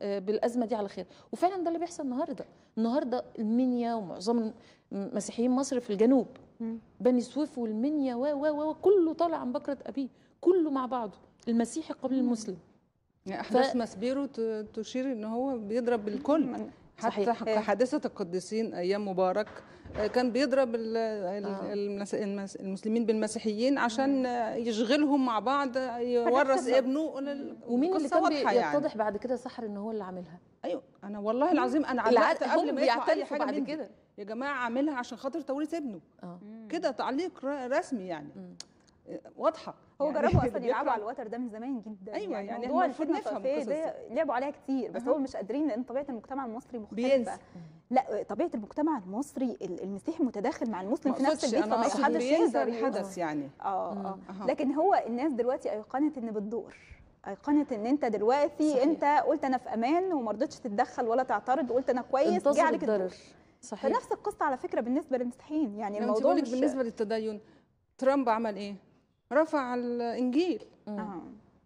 [SPEAKER 1] آه، بالازمه دي على خير وفعلا ده اللي بيحصل النهارده النهارده المنيا ومعظم مسيحيين مصر في الجنوب
[SPEAKER 2] مم.
[SPEAKER 1] بني سويف والمنيا و و و كله طالع عن بكره ابيه كله مع بعضه المسيحي قبل المسلم
[SPEAKER 3] يعني احداث مسبيرو ت- تشير ان هو بيضرب الكل حتى
[SPEAKER 1] صحيح.
[SPEAKER 3] ح- حادثه القديسين ايام مبارك آه، كان بيضرب ال- ال-
[SPEAKER 1] آه.
[SPEAKER 3] المس- المس- المسلمين بالمسيحيين عشان آه، يشغلهم مع بعض آه، يورث
[SPEAKER 2] تفضل.
[SPEAKER 3] ابنه لل-
[SPEAKER 1] ومين اللي
[SPEAKER 3] القصة
[SPEAKER 1] كان
[SPEAKER 3] واضحة يعني.
[SPEAKER 1] بيتضح بعد كده سحر ان هو اللي عاملها
[SPEAKER 3] ايوه انا والله العظيم انا
[SPEAKER 1] الع-
[SPEAKER 3] علقت قبل
[SPEAKER 1] هم
[SPEAKER 3] ما يطلع اي
[SPEAKER 1] بيعترفوا
[SPEAKER 3] حاجه
[SPEAKER 1] بعد
[SPEAKER 3] من
[SPEAKER 1] كده
[SPEAKER 3] يا جماعه عاملها عشان خاطر توريث ابنه
[SPEAKER 1] اه
[SPEAKER 3] كده تعليق ر- رسمي يعني
[SPEAKER 1] مم.
[SPEAKER 3] آه، واضحه
[SPEAKER 2] هو
[SPEAKER 3] يعني
[SPEAKER 2] جربوا اصلا
[SPEAKER 3] بيطلع-
[SPEAKER 2] يلعبوا على الوتر ده من زمان جدا
[SPEAKER 3] أيوة، يعني
[SPEAKER 2] موضوع
[SPEAKER 3] إحنا المفروض
[SPEAKER 2] الفتنه
[SPEAKER 3] نفهم
[SPEAKER 2] الطائفيه
[SPEAKER 3] القصص
[SPEAKER 2] ده لعبوا عليها كتير بس
[SPEAKER 3] أها.
[SPEAKER 2] هو مش قادرين لان طبيعه المجتمع المصري مختلفه
[SPEAKER 3] بينسى
[SPEAKER 2] لا طبيعه المجتمع المصري ال- المسيحي متداخل مع المسلم
[SPEAKER 3] ما
[SPEAKER 2] في نفس
[SPEAKER 3] اقصدش
[SPEAKER 2] البيت
[SPEAKER 3] انا
[SPEAKER 2] فما
[SPEAKER 3] اقصد
[SPEAKER 2] حدش
[SPEAKER 3] بينسى
[SPEAKER 2] يقدر
[SPEAKER 3] الحدث يعني
[SPEAKER 2] اه اه
[SPEAKER 3] أها.
[SPEAKER 2] لكن هو الناس دلوقتي ايقنت ان بتدور ايقنت ان انت دلوقتي
[SPEAKER 1] صحيح.
[SPEAKER 2] انت قلت انا في امان وما رضيتش تتدخل ولا تعترض وقلت انا كويس جه
[SPEAKER 1] انتظر
[SPEAKER 2] عليك
[SPEAKER 1] الضرر
[SPEAKER 2] الدور
[SPEAKER 1] صحيح
[SPEAKER 2] فنفس القصه على فكره بالنسبه للمسيحيين يعني
[SPEAKER 3] يعني
[SPEAKER 2] الموضوع
[SPEAKER 3] لك
[SPEAKER 2] مش
[SPEAKER 3] بالنسبه للتدين ترامب عمل ايه رفع الانجيل
[SPEAKER 1] مم.
[SPEAKER 2] آه.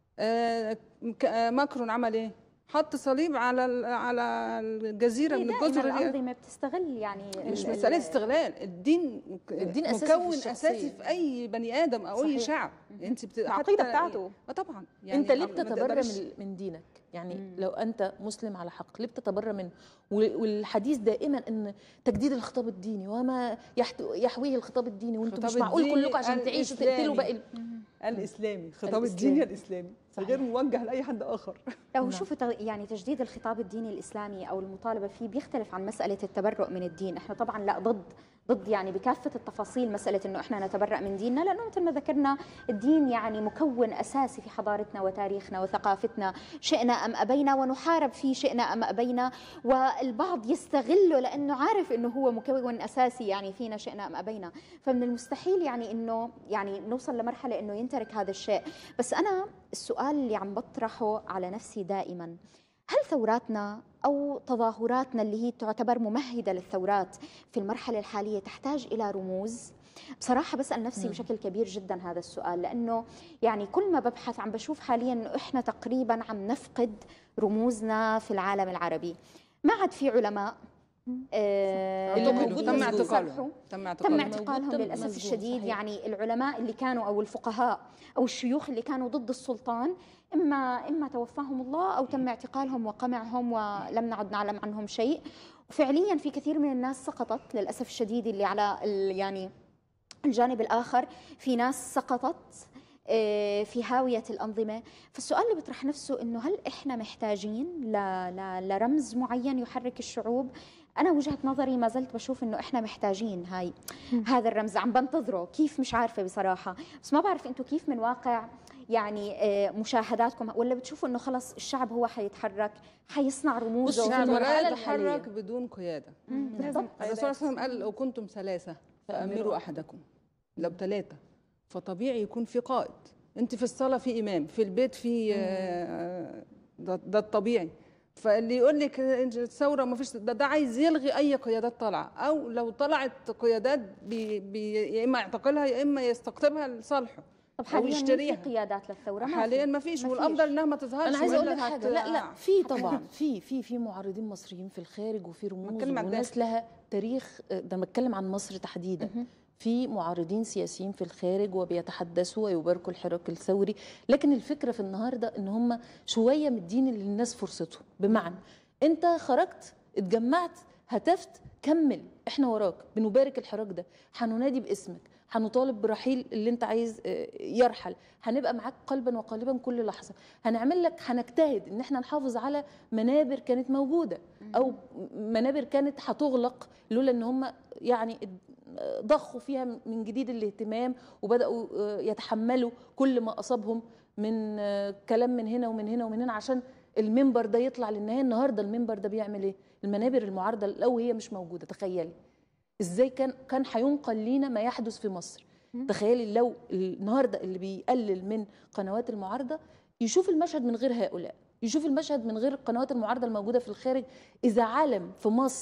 [SPEAKER 3] آه، ك- آه، ماكرون عمل ايه حط صليب على ال- على الجزيره من
[SPEAKER 4] دائما
[SPEAKER 3] الجزر اللي
[SPEAKER 4] الانظمه بتستغل يعني
[SPEAKER 3] مش
[SPEAKER 4] ال-
[SPEAKER 3] مساله
[SPEAKER 4] ال-
[SPEAKER 3] استغلال الدين
[SPEAKER 1] الدين أساسي في
[SPEAKER 3] مكون
[SPEAKER 1] الشخصية.
[SPEAKER 3] اساسي في اي بني ادم او اي
[SPEAKER 1] صحيح.
[SPEAKER 3] شعب انت بت...
[SPEAKER 2] العقيده
[SPEAKER 3] حتى-
[SPEAKER 2] بتاعته
[SPEAKER 3] اه طبعا
[SPEAKER 1] انت ليه
[SPEAKER 3] ما
[SPEAKER 1] بتتبرى
[SPEAKER 3] تقدرش-
[SPEAKER 1] من من دينك يعني
[SPEAKER 4] مم.
[SPEAKER 1] لو انت مسلم على حق ليه بتتبرى منه وال- والحديث دائما ان تجديد الخطاب الديني وما يحت- يحويه الخطاب الديني وانتم مش
[SPEAKER 3] الخطاب
[SPEAKER 1] معقول
[SPEAKER 3] الديني
[SPEAKER 1] كلكم عشان تعيشوا تقتلوا
[SPEAKER 3] الإسلامي.
[SPEAKER 1] باقي ال-
[SPEAKER 3] الاسلامي خطاب
[SPEAKER 1] الإسلامي.
[SPEAKER 3] الدين الاسلامي
[SPEAKER 1] صحيح.
[SPEAKER 3] غير موجه لاي حد اخر
[SPEAKER 4] لو
[SPEAKER 1] نعم.
[SPEAKER 4] شوفوا تغ- يعني تجديد الخطاب الديني الاسلامي او المطالبه فيه بيختلف عن مساله التبرؤ من الدين، احنا طبعا لا ضد ضد يعني بكافه التفاصيل مساله انه احنا نتبرأ من ديننا لانه مثل ما ذكرنا الدين يعني مكون اساسي في حضارتنا وتاريخنا وثقافتنا، شئنا ام ابينا ونحارب فيه شئنا ام ابينا والبعض يستغله لانه عارف انه هو مكون اساسي يعني فينا شئنا ام ابينا، فمن المستحيل يعني انه يعني نوصل لمرحله انه ينترك هذا الشيء، بس انا السؤال اللي عم بطرحه على نفسي دائما هل ثوراتنا او تظاهراتنا اللي هي تعتبر ممهده للثورات في المرحله الحاليه تحتاج الى رموز؟ بصراحة بسأل نفسي
[SPEAKER 1] مم.
[SPEAKER 4] بشكل كبير جدا هذا السؤال لأنه يعني كل ما ببحث عم بشوف حاليا أنه إحنا تقريبا عم نفقد رموزنا في العالم العربي ما عاد في علماء آه،
[SPEAKER 1] اللي
[SPEAKER 3] اعتقلوا
[SPEAKER 1] موجود
[SPEAKER 3] تم
[SPEAKER 1] مسجون.
[SPEAKER 3] اعتقالهم تم
[SPEAKER 4] تم
[SPEAKER 3] اعتقالهم
[SPEAKER 4] اعتقالهم
[SPEAKER 1] موجود، تم
[SPEAKER 4] للاسف
[SPEAKER 1] مسجون،
[SPEAKER 4] الشديد
[SPEAKER 1] صحيح.
[SPEAKER 4] يعني العلماء اللي كانوا او الفقهاء او الشيوخ اللي كانوا ضد السلطان اما اما توفاهم الله او تم اعتقالهم وقمعهم ولم نعد نعلم عنهم شيء وفعليا في كثير من الناس سقطت للاسف الشديد اللي على ال- يعني الجانب الاخر في ناس سقطت آه، في هاوية الأنظمة فالسؤال اللي بيطرح نفسه إنه هل إحنا محتاجين ل... ل... لرمز معين يحرك الشعوب أنا وجهة نظري ما زلت بشوف إنه إحنا محتاجين هاي هذا الرمز عم بنتظره كيف مش عارفة بصراحة بس ما بعرف أنتم كيف من واقع يعني آه، مشاهداتكم ولا بتشوفوا إنه خلص الشعب هو حيتحرك حيصنع رموزه
[SPEAKER 1] بص،
[SPEAKER 3] الشعب
[SPEAKER 1] في المرحلة
[SPEAKER 3] لا
[SPEAKER 1] الحالية.
[SPEAKER 3] يتحرك بدون قياده
[SPEAKER 4] مم،
[SPEAKER 2] لازم
[SPEAKER 4] بالضبط.
[SPEAKER 3] الرسول صلى الله عليه وسلم قال لو كنتم ثلاثة فأمروا أحدكم لو ثلاثة فطبيعي يكون في قائد أنت في الصلاة في إمام في البيت في آه، ده, ده الطبيعي فاللي يقول لك الثورة ما فيش ده, ده عايز يلغي أي قيادات طالعة أو لو طلعت قيادات بي بي يا إما يعتقلها يا إما يستقطبها لصالحه
[SPEAKER 4] طب
[SPEAKER 3] أو
[SPEAKER 4] حاليا مين في
[SPEAKER 3] يشتريها.
[SPEAKER 4] قيادات للثورة ما
[SPEAKER 3] حاليا
[SPEAKER 4] في.
[SPEAKER 3] ما فيش
[SPEAKER 4] ما
[SPEAKER 3] والأفضل
[SPEAKER 4] فيش.
[SPEAKER 3] إنها ما تظهرش
[SPEAKER 1] انا عايزه اقول
[SPEAKER 3] وإلا
[SPEAKER 1] لك حاجه
[SPEAKER 3] هت-
[SPEAKER 1] لا لا في طبعا في في في معارضين مصريين في الخارج وفي رموز
[SPEAKER 3] بتكلم عن
[SPEAKER 1] وناس لها تاريخ ده أنا بتكلم عن مصر تحديدا في معارضين سياسيين في الخارج وبيتحدثوا ويباركوا الحراك الثوري لكن الفكره في النهارده ان هم شويه مدين للناس فرصته بمعنى انت خرجت اتجمعت هتفت كمل احنا وراك بنبارك الحراك ده هننادي باسمك هنطالب برحيل اللي انت عايز آه، يرحل هنبقى معاك قلبا وقالبا كل لحظه هنعمل لك هنجتهد ان احنا نحافظ على منابر كانت موجوده او منابر كانت هتغلق لولا ان هم يعني ضخوا فيها من جديد الاهتمام وبداوا آه، يتحملوا كل ما اصابهم من آه، كلام من هنا ومن هنا ومن هنا عشان المنبر ده يطلع للنهايه النهارده المنبر ده بيعمل ايه المنابر المعارضه لو هي مش موجوده تخيلي ازاي كان كان هينقل لينا ما يحدث في مصر تخيلي لو النهارده اللي بيقلل من قنوات المعارضه يشوف المشهد من غير هؤلاء يشوف المشهد من غير القنوات المعارضه الموجوده في الخارج اذا علم في مصر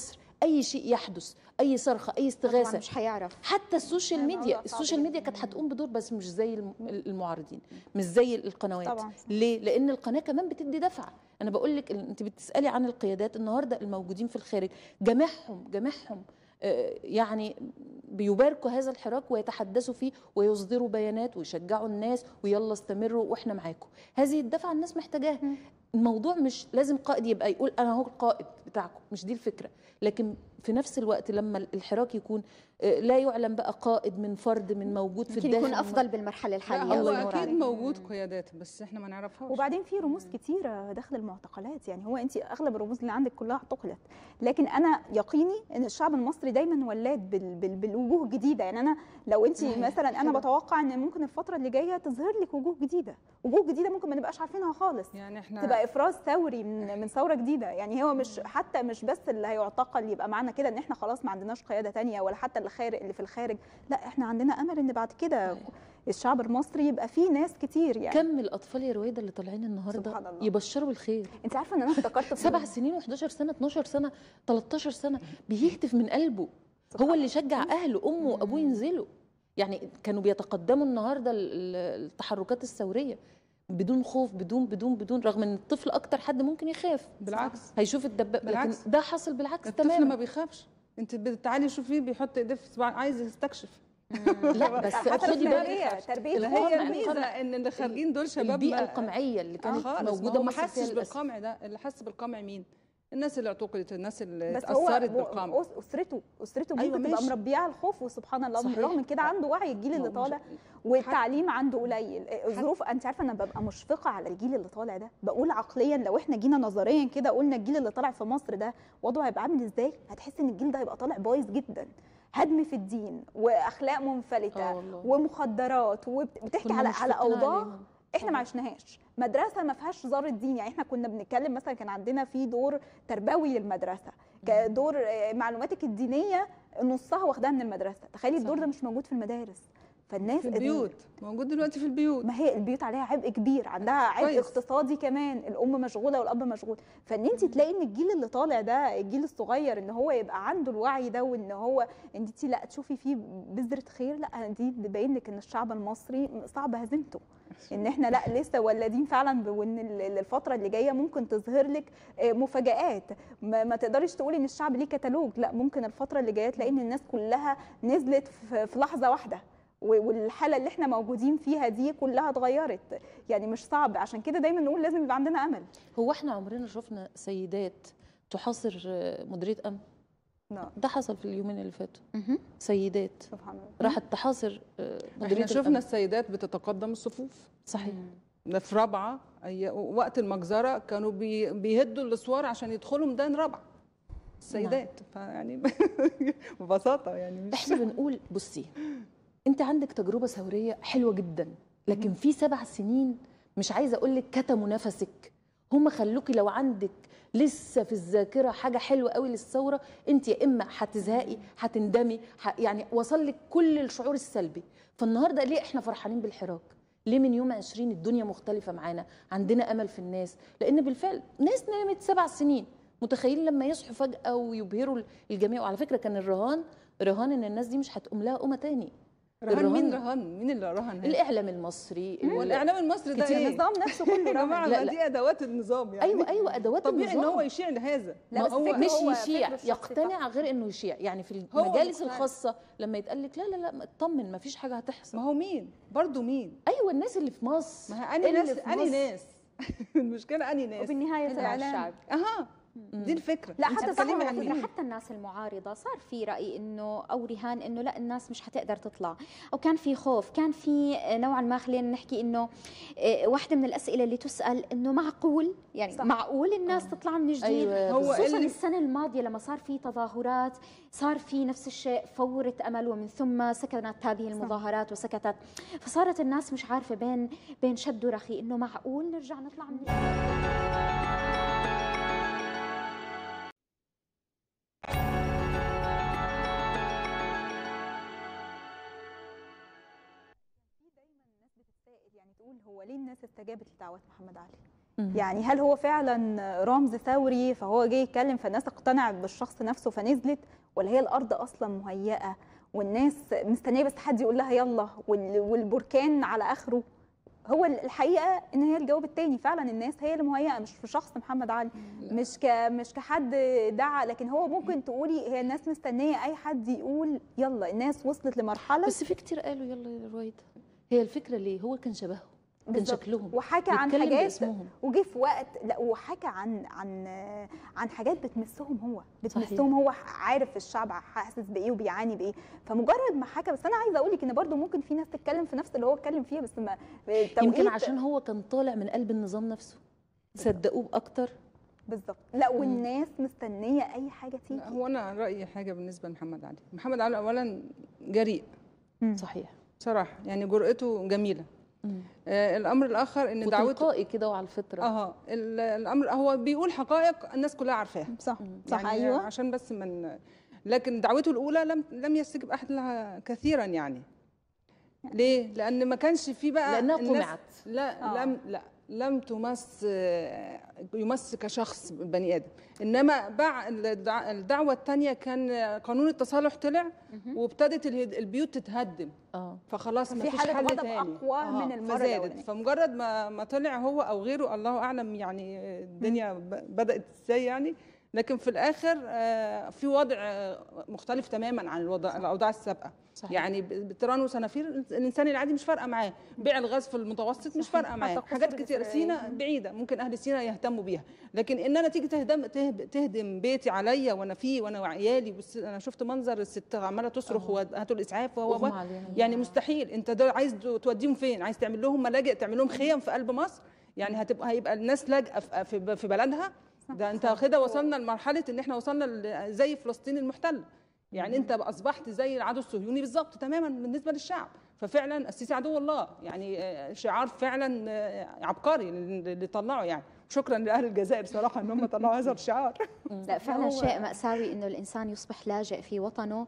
[SPEAKER 1] اي شيء يحدث اي صرخه اي
[SPEAKER 4] طبعا
[SPEAKER 1] استغاثه
[SPEAKER 4] مش حيعرف
[SPEAKER 1] حتى السوشيال
[SPEAKER 2] الموضوع
[SPEAKER 1] ميديا
[SPEAKER 2] صعب
[SPEAKER 1] السوشيال
[SPEAKER 2] جداً.
[SPEAKER 1] ميديا كانت هتقوم بدور بس مش زي الم- المعارضين مش زي القنوات
[SPEAKER 2] طبعاً.
[SPEAKER 1] ليه لان القناه كمان بتدي دفعه انا بقول لك انت بتسالي عن القيادات النهارده الموجودين في الخارج جميعهم جميعهم آه، يعني بيباركوا هذا الحراك ويتحدثوا فيه ويصدروا بيانات ويشجعوا الناس ويلا استمروا واحنا معاكم هذه الدفعه الناس محتاجاها الموضوع مش لازم قائد يبقى يقول انا هو القائد بتاعكم مش دي الفكره لكن في نفس الوقت لما الحراك يكون آه، لا يعلم بقى قائد من فرد من موجود في
[SPEAKER 4] يمكن
[SPEAKER 1] الداخل
[SPEAKER 4] يكون افضل بالمرحله
[SPEAKER 3] لا
[SPEAKER 4] الحاليه
[SPEAKER 3] هو
[SPEAKER 1] الله ينور
[SPEAKER 3] اكيد
[SPEAKER 1] عليك.
[SPEAKER 3] موجود قيادات بس احنا ما نعرفهاش
[SPEAKER 2] وبعدين في رموز كتيره داخل المعتقلات يعني هو انت اغلب الرموز اللي عندك كلها اعتقلت لكن انا يقيني ان الشعب المصري دايما ولاد بال بال بالوجوه الجديده يعني انا لو انت
[SPEAKER 1] صحيح.
[SPEAKER 2] مثلا انا
[SPEAKER 1] حلو.
[SPEAKER 2] بتوقع ان ممكن الفتره اللي جايه تظهر لك وجوه جديده وجوه جديده ممكن ما نبقاش عارفينها خالص
[SPEAKER 3] يعني احنا
[SPEAKER 2] تبقى افراز ثوري من من ثوره جديده يعني هو مش حتى مش بس اللي هيعتقل يبقى معانا كده ان احنا خلاص ما عندناش قياده تانية ولا حتى اللي خارج اللي في الخارج لا احنا عندنا امل ان بعد كده الشعب المصري يبقى فيه ناس كتير يعني
[SPEAKER 1] كم الاطفال يا رويده اللي طالعين النهارده
[SPEAKER 2] سبحان الله.
[SPEAKER 1] يبشروا بالخير
[SPEAKER 2] انت عارفه ان انا افتكرت في
[SPEAKER 1] سبع سنين و11 سنه 12 سنه 13 سنه بيهتف من قلبه
[SPEAKER 2] سبحان
[SPEAKER 1] هو اللي شجع اهله امه وابوه ينزلوا يعني كانوا بيتقدموا النهارده ال- ال- التحركات الثوريه بدون خوف بدون بدون بدون رغم ان الطفل اكتر حد ممكن يخاف
[SPEAKER 3] بالعكس
[SPEAKER 1] هيشوف الدبابه لكن
[SPEAKER 3] بالعكس.
[SPEAKER 1] ده حصل بالعكس
[SPEAKER 3] الطفل ما
[SPEAKER 1] تماما
[SPEAKER 3] بيخافش انت بتعالي شوفيه بيحط ايديه في صباع عايز يستكشف
[SPEAKER 1] لا بس
[SPEAKER 2] حتى
[SPEAKER 1] خدي بالك
[SPEAKER 2] التربيه تربيه
[SPEAKER 3] اللي
[SPEAKER 1] القمع،
[SPEAKER 3] هي
[SPEAKER 2] الخوف.
[SPEAKER 3] الميزه
[SPEAKER 1] القمع.
[SPEAKER 3] ان اللي خارجين دول شباب
[SPEAKER 1] البيئه
[SPEAKER 3] ما-
[SPEAKER 1] القمعيه اللي كانت
[SPEAKER 3] خالص
[SPEAKER 1] موجوده
[SPEAKER 3] ما, هو ما
[SPEAKER 1] مصر فيها
[SPEAKER 3] حسش
[SPEAKER 1] للأسف.
[SPEAKER 3] بالقمع ده اللي حس بالقمع مين الناس اللي اعتقلت الناس اللي
[SPEAKER 2] بس هو
[SPEAKER 3] اتاثرت
[SPEAKER 2] هو
[SPEAKER 3] بالقمع
[SPEAKER 2] أس- اسرته اسرته
[SPEAKER 3] أيوة
[SPEAKER 2] ممكن تبقى
[SPEAKER 3] ماشي.
[SPEAKER 2] مربيه على الخوف وسبحان الله
[SPEAKER 1] صحيح.
[SPEAKER 2] بالرغم من كده عنده وعي الجيل اللي
[SPEAKER 3] ما هو مش-
[SPEAKER 2] طالع والتعليم عنده قليل الظروف انت عارفه انا ببقى مشفقه على الجيل اللي طالع ده بقول عقليا لو احنا جينا نظريا كده قلنا الجيل اللي طالع في مصر ده وضعه هيبقى عامل ازاي هتحس ان الجيل ده هيبقى طالع بايظ جدا هدم في الدين واخلاق منفلته
[SPEAKER 1] آه والله.
[SPEAKER 2] ومخدرات وبتحكي
[SPEAKER 1] كنا
[SPEAKER 2] على على
[SPEAKER 1] مشفقين
[SPEAKER 2] اوضاع
[SPEAKER 1] عليهم.
[SPEAKER 2] احنا ما عشناهاش مدرسه ما فيهاش ذره دين يعني احنا كنا بنتكلم مثلا كان عندنا في دور تربوي للمدرسه دور آه، معلوماتك الدينيه نصها واخداها من المدرسه تخيلي الدور ده
[SPEAKER 1] صحيح.
[SPEAKER 2] مش موجود في المدارس فالناس
[SPEAKER 3] في البيوت موجود دلوقتي في البيوت
[SPEAKER 2] ما هي البيوت عليها عبء كبير عندها عبء
[SPEAKER 3] كويس.
[SPEAKER 2] اقتصادي كمان الام مشغوله والاب مشغول فان انت تلاقي ان الجيل اللي طالع ده الجيل الصغير ان هو يبقى عنده الوعي ده وان هو انت لا تشوفي فيه بذره خير لا دي تبين لك ان الشعب المصري صعب هزيمته ان احنا لا لسه ولادين فعلا ب- وان ال- ال- الفتره اللي جايه ممكن تظهر لك آه، مفاجآت ما, ما تقدريش تقولي ان الشعب ليه كتالوج لا ممكن الفتره اللي جايه تلاقي ان الناس كلها نزلت في في لحظه واحده و- والحاله اللي احنا موجودين فيها دي كلها اتغيرت يعني مش صعب عشان كده دايما نقول لازم يبقى عندنا امل
[SPEAKER 1] هو احنا عمرنا شفنا سيدات تحاصر آه، مديريه امن
[SPEAKER 2] لا
[SPEAKER 1] ده حصل في اليومين اللي فاتوا
[SPEAKER 4] مهم.
[SPEAKER 1] سيدات
[SPEAKER 2] سبحان الله
[SPEAKER 1] راحت تحاصر آه، مديريه
[SPEAKER 3] احنا شفنا
[SPEAKER 1] الأمن.
[SPEAKER 3] السيدات بتتقدم الصفوف
[SPEAKER 1] صحيح
[SPEAKER 3] ده في رابعه أي وقت المجزره كانوا بي بيهدوا الاسوار عشان يدخلوا ميدان رابعه السيدات فيعني ببساطه يعني مش
[SPEAKER 1] احنا بنقول بصي انت عندك تجربه ثوريه حلوه جدا لكن في سبع سنين مش عايزه اقول لك كتموا نفسك هم خلوكي لو عندك لسه في الذاكره حاجه حلوه قوي للثوره انت يا اما هتزهقي هتندمي ح... يعني وصل لك كل الشعور السلبي فالنهارده ليه احنا فرحانين بالحراك ليه من يوم 20 الدنيا مختلفه معانا عندنا امل في الناس لان بالفعل ناس نامت سبع سنين متخيلين لما يصحوا فجاه ويبهروا الجميع وعلى فكره كان الرهان رهان ان الناس دي مش هتقوم لها قومه تاني
[SPEAKER 3] رهان مين
[SPEAKER 1] الرهان-
[SPEAKER 3] رهان مين اللي رهن هنا؟
[SPEAKER 1] الاعلام المصري ال-
[SPEAKER 3] والاعلام المصري ده
[SPEAKER 1] كتير
[SPEAKER 3] ايه؟
[SPEAKER 2] النظام نفسه كله
[SPEAKER 3] يا جماعه
[SPEAKER 2] رهن.
[SPEAKER 1] لا،
[SPEAKER 3] ما
[SPEAKER 1] لا.
[SPEAKER 3] دي ادوات النظام يعني
[SPEAKER 1] ايوه ايوه ادوات
[SPEAKER 3] طبيعي ان
[SPEAKER 1] النظام.
[SPEAKER 3] هو يشيع لهذا
[SPEAKER 2] لا،
[SPEAKER 3] ما
[SPEAKER 2] بس
[SPEAKER 3] هو
[SPEAKER 2] فكرة
[SPEAKER 1] مش
[SPEAKER 2] هو
[SPEAKER 1] يشيع
[SPEAKER 2] فكره الشخصي
[SPEAKER 1] يقتنع غير انه يشيع يعني في
[SPEAKER 3] هو
[SPEAKER 1] المجالس
[SPEAKER 3] مقتنع.
[SPEAKER 1] الخاصه لما يتقال لك لا لا لا ما اطمن ما فيش حاجه هتحصل
[SPEAKER 3] ما هو مين؟ برضه مين؟
[SPEAKER 1] ايوه الناس اللي في مصر
[SPEAKER 3] ما هي اني
[SPEAKER 1] اللي
[SPEAKER 3] ناس
[SPEAKER 1] في
[SPEAKER 3] اني
[SPEAKER 1] مصر.
[SPEAKER 3] ناس المشكله اني ناس
[SPEAKER 2] وبالنهايه
[SPEAKER 4] تبع
[SPEAKER 2] الاعلام
[SPEAKER 4] الشعب
[SPEAKER 3] اها دي الفكره
[SPEAKER 2] لا،
[SPEAKER 3] أنت
[SPEAKER 2] حتى
[SPEAKER 3] بتتكلمي
[SPEAKER 2] صح
[SPEAKER 3] عن
[SPEAKER 2] على
[SPEAKER 3] مين؟
[SPEAKER 2] فكرة
[SPEAKER 4] حتى الناس المعارضه صار في راي انه او رهان انه لا الناس مش حتقدر تطلع او كان في خوف كان في نوعا ما خلينا نحكي انه آه، واحده من الاسئله اللي تسال انه معقول يعني
[SPEAKER 2] صح.
[SPEAKER 4] صح. معقول الناس تطلع من جديد
[SPEAKER 1] أيوة،
[SPEAKER 3] هو
[SPEAKER 4] خصوصا
[SPEAKER 3] اللي-
[SPEAKER 4] السنه الماضيه لما صار في تظاهرات صار في نفس الشيء فورة امل ومن ثم سكنت هذه المظاهرات وسكتت فصارت الناس مش عارفه بين بين شد ورخي انه معقول نرجع نطلع من
[SPEAKER 2] في دايما الناس بتتسائل يعني تقول هو ليه الناس استجابت لدعوات محمد علي
[SPEAKER 1] مم.
[SPEAKER 2] يعني هل هو فعلا رمز ثوري فهو جه يتكلم فالناس اقتنعت بالشخص نفسه فنزلت ولا هي الارض اصلا مهيئه والناس مستنيه بس حد يقول لها يلا وال- والبركان على اخره هو الحقيقه ان هي الجواب التاني فعلا الناس هي اللي مهيئه مش في شخص محمد علي مش ك مش كحد دعا لكن هو ممكن تقولي هي الناس مستنيه اي حد يقول يلا الناس وصلت لمرحله
[SPEAKER 1] بس في كتير قالوا يلا يا رويدا هي الفكره ليه هو كان شبههم كان
[SPEAKER 2] بالظبط.
[SPEAKER 1] شكلهم
[SPEAKER 2] وحكى عن
[SPEAKER 1] بيتكلم
[SPEAKER 2] حاجات
[SPEAKER 1] باسمهم
[SPEAKER 2] وجه في وقت لا وحكى عن عن عن حاجات بتمسهم هو
[SPEAKER 1] صحيح.
[SPEAKER 2] بتمسهم هو عارف الشعب حاسس بايه وبيعاني بايه فمجرد ما حكى بس انا عايزه اقول لك ان برضو ممكن في ناس تتكلم في نفس اللي هو اتكلم فيها بس ما
[SPEAKER 1] يمكن
[SPEAKER 2] توقيت-
[SPEAKER 1] عشان هو كان طالع من قلب النظام نفسه صدقوه اكتر
[SPEAKER 2] بالظبط لا والناس مستنيه اي حاجه تيجي
[SPEAKER 3] لا، هو انا رايي حاجه بالنسبه لمحمد علي محمد علي اولا جريء
[SPEAKER 1] صحيح
[SPEAKER 3] بصراحه يعني جرأته جميله
[SPEAKER 1] مم.
[SPEAKER 3] آه الامر الاخر ان دعوته
[SPEAKER 1] وتلقائي كده وعلى الفطره
[SPEAKER 3] اه ال- الامر هو بيقول حقائق الناس كلها عارفاها
[SPEAKER 2] صح
[SPEAKER 1] مم.
[SPEAKER 2] صح
[SPEAKER 3] يعني
[SPEAKER 2] ايوه
[SPEAKER 3] عشان بس من لكن دعوته الاولى لم لم يستجب احد لها كثيرا يعني ليه لان ما كانش في بقى
[SPEAKER 1] لانها
[SPEAKER 3] الناس-
[SPEAKER 1] قمعت
[SPEAKER 3] لا
[SPEAKER 2] آه.
[SPEAKER 3] لم لا لم تمس آه، يمس كشخص بني ادم انما بعد الدع- الدعوه الثانيه كان قانون التصالح طلع وابتدت الهد- البيوت تتهدم
[SPEAKER 1] اه
[SPEAKER 3] فخلاص
[SPEAKER 2] كان
[SPEAKER 3] ما
[SPEAKER 2] في
[SPEAKER 3] فيش
[SPEAKER 2] حالة
[SPEAKER 3] حل
[SPEAKER 2] غضب
[SPEAKER 3] تاني
[SPEAKER 2] أقوى من المرة
[SPEAKER 3] فزادت
[SPEAKER 2] الأولانية.
[SPEAKER 3] فمجرد ما ما طلع هو او غيره الله اعلم يعني الدنيا ب- بدات ازاي يعني لكن في الاخر آه، في وضع آه، مختلف تماما عن الوضع الاوضاع السابقه
[SPEAKER 1] صحيح.
[SPEAKER 3] يعني ب- بتران وسنافير الانسان العادي مش فارقه معاه بيع الغاز في المتوسط مش فارقه معاه
[SPEAKER 2] حتى
[SPEAKER 3] حاجات
[SPEAKER 2] قصر
[SPEAKER 3] كتير
[SPEAKER 2] الإسرائيلي.
[SPEAKER 3] سينا بعيده ممكن اهل سينا يهتموا بيها لكن ان انا تيجي تهدم تهب- تهدم بيتي عليا وانا فيه وانا وعيالي بس انا شفت منظر الست عماله تصرخ وهاتوا الاسعاف وهو
[SPEAKER 1] أغمى علينا.
[SPEAKER 3] يعني مستحيل انت دول عايز توديهم فين عايز تعمل لهم ملاجئ تعمل لهم خيم في قلب مصر يعني هتبقى هيبقى الناس لاجئه في- في في بلدها ده انت كده وصلنا لمرحله ان احنا وصلنا ل- زي فلسطين المحتله يعني انت اصبحت زي العدو الصهيوني بالظبط تماما بالنسبه للشعب ففعلا السيسي عدو الله يعني آه، شعار فعلا آه، عبقري اللي اللي طلعه يعني شكرا لاهل الجزائر صراحه ان هم طلعوا هذا الشعار
[SPEAKER 4] لا فعلا
[SPEAKER 3] هو-
[SPEAKER 4] شيء مأساوي انه الانسان يصبح لاجئ في وطنه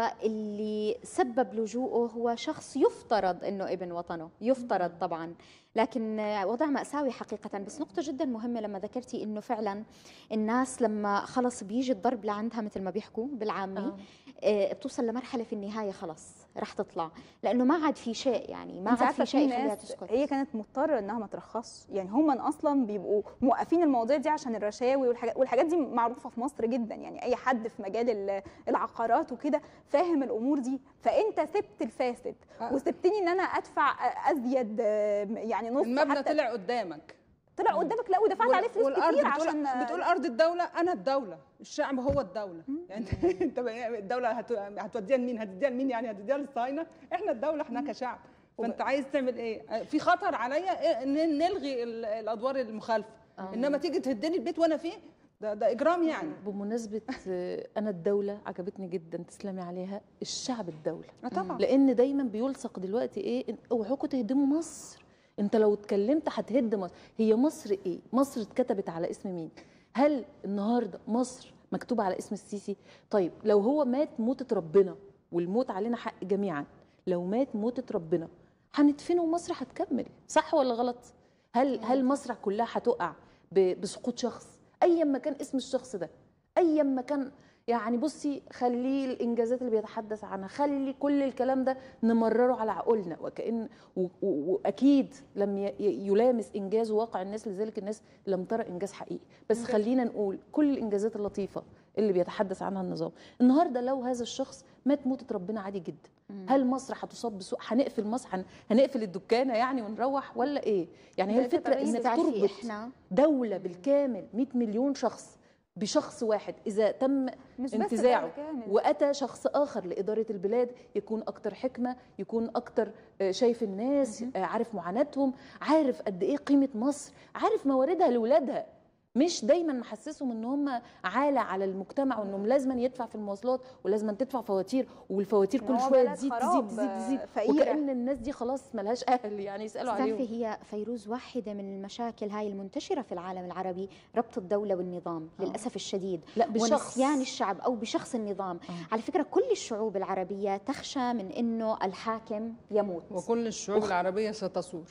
[SPEAKER 4] واللي سبب لجوءه هو شخص يفترض انه ابن وطنه يفترض طبعا لكن وضع مأساوي حقيقة بس نقطة جدا مهمة لما ذكرتي انه فعلا الناس لما خلص بيجي الضرب لعندها مثل ما بيحكوا بالعامي
[SPEAKER 1] آه.
[SPEAKER 4] آه، بتوصل لمرحلة في النهاية خلص رح تطلع لأنه ما عاد في شيء يعني ما
[SPEAKER 2] انت
[SPEAKER 4] عاد
[SPEAKER 2] عارفه
[SPEAKER 4] في شيء
[SPEAKER 2] في
[SPEAKER 4] يخليها
[SPEAKER 2] ناس
[SPEAKER 4] تسكت
[SPEAKER 2] هي كانت مضطره انها ما ترخصش يعني هم اصلا بيبقوا موقفين المواضيع دي عشان الرشاوي والحاجات والحاجات دي معروفه في مصر جدا يعني اي حد في مجال ال- العقارات وكده فاهم الامور دي فانت سبت الفاسد
[SPEAKER 3] آه.
[SPEAKER 2] وسبتني ان انا ادفع ازيد آه، يعني نص
[SPEAKER 3] المبنى
[SPEAKER 2] حتى
[SPEAKER 3] طلع قدامك
[SPEAKER 2] طلع قدامك لا ودفعت عليه فلوس
[SPEAKER 3] والارض
[SPEAKER 2] كتير
[SPEAKER 3] بتقول,
[SPEAKER 2] عشان
[SPEAKER 3] بتقول ارض الدوله انا الدوله الشعب هو الدوله يعني انت انت بقى- الدوله هت- هتوديها لمين هتديها لمين يعني هتديها للصهاينه احنا الدوله احنا كشعب فانت عايز تعمل ايه في خطر عليا ان نلغي ال- الادوار المخالفه انما تيجي تهدني البيت وانا فيه ده ده اجرام يعني
[SPEAKER 1] بمناسبه آه، انا الدوله عجبتني جدا تسلمي عليها الشعب الدوله
[SPEAKER 3] اه طبعا
[SPEAKER 1] لان دايما بيلصق دلوقتي ايه إن- اوعوكوا تهدموا مصر انت لو اتكلمت هتهد مصر هي مصر ايه مصر اتكتبت على اسم مين هل النهارده مصر مكتوبه على اسم السيسي طيب لو هو مات موتة ربنا والموت علينا حق جميعا لو مات موتة ربنا هندفنه ومصر هتكمل صح ولا غلط هل هل مصر كلها هتقع ب- بسقوط شخص ايا ما كان اسم الشخص ده ايا ما كان يعني بصي خليه الانجازات اللي بيتحدث عنها خلي كل الكلام ده نمرره على عقولنا وكأن و- و- واكيد لم ي- ي- يلامس انجاز واقع الناس لذلك الناس لم ترى انجاز حقيقي بس خلينا نقول كل الانجازات اللطيفه اللي بيتحدث عنها النظام النهارده لو هذا الشخص مات موتة ربنا عادي جدا هل مصر هتصاب بسوء هنقفل مصر هن... هنقفل الدكانه يعني ونروح ولا ايه يعني هي
[SPEAKER 2] ده
[SPEAKER 1] الفكره
[SPEAKER 2] تغيير.
[SPEAKER 1] انك
[SPEAKER 4] تعرفي
[SPEAKER 1] تربط
[SPEAKER 4] احنا
[SPEAKER 1] دوله بالكامل 100 مليون شخص بشخص واحد اذا تم
[SPEAKER 2] مش بس
[SPEAKER 1] انتزاعه
[SPEAKER 2] ده كامل.
[SPEAKER 1] واتى شخص اخر لاداره البلاد يكون اكتر حكمه يكون اكتر آه، شايف الناس آه، عارف معاناتهم عارف قد ايه قيمه مصر عارف مواردها لاولادها مش دايما محسسهم ان هم عالة على المجتمع وانهم لازم يدفع في المواصلات ولازم تدفع فواتير والفواتير
[SPEAKER 2] إن
[SPEAKER 1] كل
[SPEAKER 2] هو
[SPEAKER 1] شويه
[SPEAKER 2] بلد
[SPEAKER 1] تزيد
[SPEAKER 2] خراب،
[SPEAKER 1] تزيد تزيد تزيد
[SPEAKER 2] فقيرة.
[SPEAKER 1] وكأن الناس دي خلاص ملهاش اهل يعني يسالوا عليهم
[SPEAKER 4] تعرفي هي فيروز واحدة من المشاكل هاي المنتشرة في العالم العربي ربط الدولة والنظام
[SPEAKER 1] آه.
[SPEAKER 4] للأسف الشديد
[SPEAKER 1] لا بشخص
[SPEAKER 4] ونسيان الشعب أو بشخص النظام
[SPEAKER 1] آه.
[SPEAKER 4] على فكرة كل الشعوب العربية تخشى من أنه الحاكم يموت
[SPEAKER 3] وكل الشعوب العربيه ستصور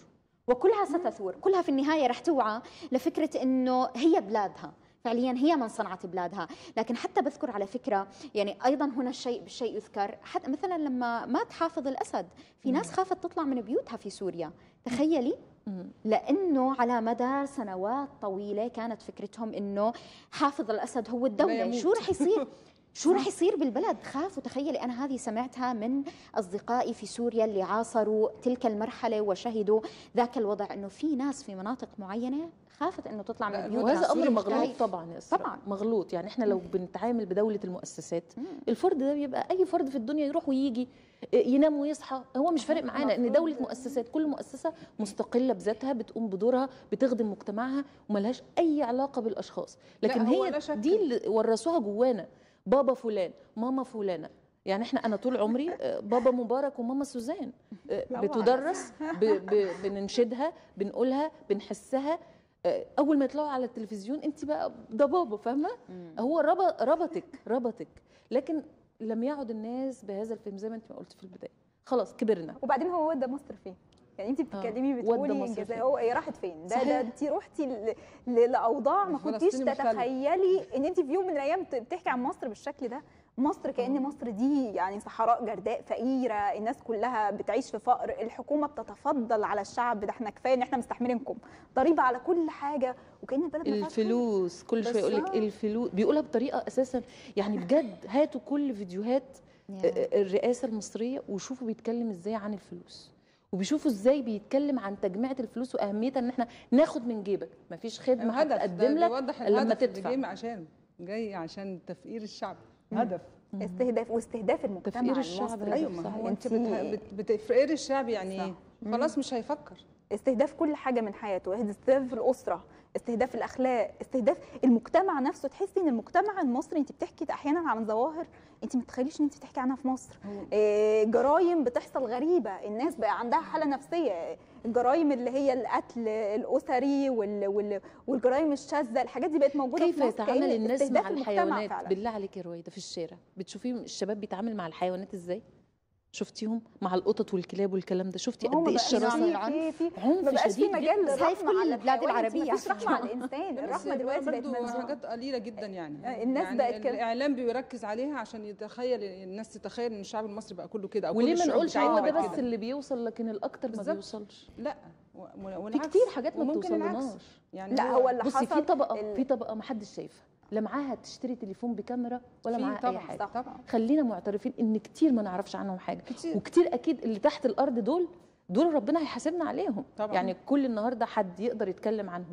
[SPEAKER 4] وكلها ستثور كلها في النهايه رح توعى لفكره انه هي بلادها فعليا هي من صنعت بلادها لكن حتى بذكر على فكره يعني ايضا هنا الشيء بالشيء يذكر حتى مثلا لما مات حافظ الاسد في ناس خافت تطلع من بيوتها في سوريا تخيلي
[SPEAKER 1] مم.
[SPEAKER 4] لانه على مدار سنوات طويله كانت فكرتهم انه حافظ الاسد هو الدوله
[SPEAKER 3] يموت.
[SPEAKER 4] شو رح يصير شو رح يصير بالبلد خافوا تخيلي انا هذه سمعتها من اصدقائي في سوريا اللي عاصروا تلك المرحله وشهدوا ذاك الوضع انه في ناس في مناطق معينه خافت انه تطلع
[SPEAKER 3] لا،
[SPEAKER 4] من بيوتها
[SPEAKER 1] وهذا امر
[SPEAKER 3] سوري
[SPEAKER 1] مغلوط
[SPEAKER 4] مختلف.
[SPEAKER 1] طبعا يا إسراء.
[SPEAKER 4] طبعاً.
[SPEAKER 1] مغلوط يعني احنا لو بنتعامل بدوله المؤسسات
[SPEAKER 4] مم.
[SPEAKER 1] الفرد ده بيبقى اي فرد في الدنيا يروح ويجي ينام ويصحى هو مش فارق معانا ان دوله مؤسسات كل مؤسسه مستقله بذاتها بتقوم بدورها بتخدم مجتمعها وملهاش اي علاقه بالاشخاص لكن
[SPEAKER 3] هو
[SPEAKER 1] هي
[SPEAKER 3] لا شك.
[SPEAKER 1] دي اللي ورثوها جوانا بابا فلان ماما فلانه يعني احنا انا طول عمري آه، بابا مبارك وماما سوزان آه،
[SPEAKER 2] طبعاً.
[SPEAKER 1] بتدرس ب- ب- بننشدها بنقولها بنحسها آه، اول ما يطلعوا على التلفزيون انت بقى ده بابا فاهمه هو ربط ربطك ربطك لكن لم يعد الناس بهذا الفيلم زي ما انت ما قلت في البدايه خلاص كبرنا
[SPEAKER 2] وبعدين هو ودى مصر فين؟ يعني انت بتتكلمي
[SPEAKER 1] ودى
[SPEAKER 2] بتقولي
[SPEAKER 1] مصر
[SPEAKER 2] الجزائر
[SPEAKER 1] فين؟
[SPEAKER 2] هو هي راحت فين؟ ده ده
[SPEAKER 1] صحيح.
[SPEAKER 2] انت رحتي ل- ل- لاوضاع ما
[SPEAKER 3] فلسطين
[SPEAKER 2] كنتيش
[SPEAKER 3] مختلف.
[SPEAKER 2] تتخيلي ان انت في يوم من الايام ت- بتحكي عن مصر بالشكل ده مصر كأن مصر دي يعني صحراء جرداء فقيرة الناس كلها بتعيش في فقر الحكومة بتتفضل على الشعب ده احنا كفاية ان احنا مستحملينكم ضريبة على كل حاجة وكأن البلد ما فيهاش خير.
[SPEAKER 1] الفلوس كل شويه يقول لك
[SPEAKER 2] بالظبط.
[SPEAKER 1] الفلوس بيقولها بطريقه اساسا يعني بجد هاتوا كل فيديوهات الرئاسه المصريه وشوفوا بيتكلم ازاي عن الفلوس وبيشوفوا ازاي بيتكلم عن تجميعة الفلوس واهميتها ان احنا ناخد من جيبك مفيش خدمه
[SPEAKER 3] هدف
[SPEAKER 1] هتقدم
[SPEAKER 3] ده
[SPEAKER 1] لك
[SPEAKER 3] بيوضح
[SPEAKER 1] إلا لما
[SPEAKER 3] الهدف اللي
[SPEAKER 1] تدفع.
[SPEAKER 3] جاي عشان جاي عشان تفقير الشعب هدف
[SPEAKER 2] استهداف واستهداف المجتمع
[SPEAKER 1] تفقير الشعب
[SPEAKER 2] المصري.
[SPEAKER 1] هدف
[SPEAKER 3] ايوه ما
[SPEAKER 1] صحيح.
[SPEAKER 3] هو انت
[SPEAKER 2] انتي-
[SPEAKER 3] بت- بت- بتفقير الشعب يعني
[SPEAKER 2] صح.
[SPEAKER 3] ايه خلاص مش هيفكر
[SPEAKER 2] استهداف كل حاجه من حياته استهداف الاسره استهداف الاخلاق استهداف المجتمع نفسه تحسي ان المجتمع المصري انت بتحكي احيانا عن ظواهر انت ما تتخيليش ان انت بتحكي عنها في مصر إيه، جرائم بتحصل غريبه الناس بقى عندها حاله نفسيه الجرائم اللي هي القتل الاسري وال... وال... والجرائم الشاذه الحاجات دي بقت موجوده
[SPEAKER 1] كيف
[SPEAKER 2] في مصر
[SPEAKER 1] يتعامل
[SPEAKER 2] كأن
[SPEAKER 1] الناس
[SPEAKER 2] استهداف
[SPEAKER 1] مع
[SPEAKER 2] المجتمع
[SPEAKER 1] الحيوانات
[SPEAKER 2] فعلا.
[SPEAKER 1] بالله عليك يا رويده في الشارع بتشوفيهم الشباب بيتعامل مع الحيوانات ازاي شفتيهم مع القطط والكلاب والكلام ده شفتي
[SPEAKER 2] هو
[SPEAKER 1] قد ايه
[SPEAKER 2] ما بقاش
[SPEAKER 1] الشراسه
[SPEAKER 2] في في في
[SPEAKER 1] عنف
[SPEAKER 2] ما بقاش في
[SPEAKER 1] شديد
[SPEAKER 2] مجال
[SPEAKER 1] جداً.
[SPEAKER 2] للرحمه
[SPEAKER 4] زي في كل
[SPEAKER 2] على
[SPEAKER 4] البلاد
[SPEAKER 2] الحيوان،
[SPEAKER 4] العربية
[SPEAKER 2] مفيش
[SPEAKER 4] على
[SPEAKER 2] رحمه على
[SPEAKER 4] فكرة.
[SPEAKER 2] الانسان
[SPEAKER 3] بس
[SPEAKER 2] الرحمه دلوقتي بقت
[SPEAKER 3] برضو
[SPEAKER 2] منسوخه
[SPEAKER 3] حاجات قليله جدا يعني
[SPEAKER 2] آه، الناس
[SPEAKER 3] يعني
[SPEAKER 2] بقت كده.
[SPEAKER 3] الاعلام بيركز عليها عشان يتخيل الناس تتخيل ان الشعب المصري بقى كله كده او
[SPEAKER 1] وليه
[SPEAKER 3] كل
[SPEAKER 1] ما
[SPEAKER 3] الشعوب
[SPEAKER 1] نقولش هو
[SPEAKER 3] بتاعتنا
[SPEAKER 1] ده
[SPEAKER 3] بقت
[SPEAKER 1] بس
[SPEAKER 3] كده.
[SPEAKER 1] اللي بيوصل لكن الاكتر ما
[SPEAKER 3] بالظبط.
[SPEAKER 1] بيوصلش
[SPEAKER 3] لا و- و-
[SPEAKER 1] في
[SPEAKER 3] والعكس
[SPEAKER 1] كتير حاجات ما
[SPEAKER 3] وممكن العكس.
[SPEAKER 1] بتوصلناش
[SPEAKER 3] يعني
[SPEAKER 2] لا هو اللي
[SPEAKER 1] بصي في
[SPEAKER 2] حصل
[SPEAKER 1] طبقه
[SPEAKER 2] ال-
[SPEAKER 1] في طبقه ما حدش شايفها لا معاها تشتري تليفون بكاميرا ولا
[SPEAKER 3] في
[SPEAKER 1] معاها اي
[SPEAKER 3] طبعاً،
[SPEAKER 1] حاجه
[SPEAKER 2] صح.
[SPEAKER 3] طبعا
[SPEAKER 1] خلينا معترفين ان كتير ما نعرفش عنهم حاجه
[SPEAKER 3] كتير
[SPEAKER 1] وكتير اكيد اللي تحت الارض دول دول ربنا هيحاسبنا عليهم
[SPEAKER 3] طبعاً.
[SPEAKER 1] يعني كل النهارده حد يقدر يتكلم عنهم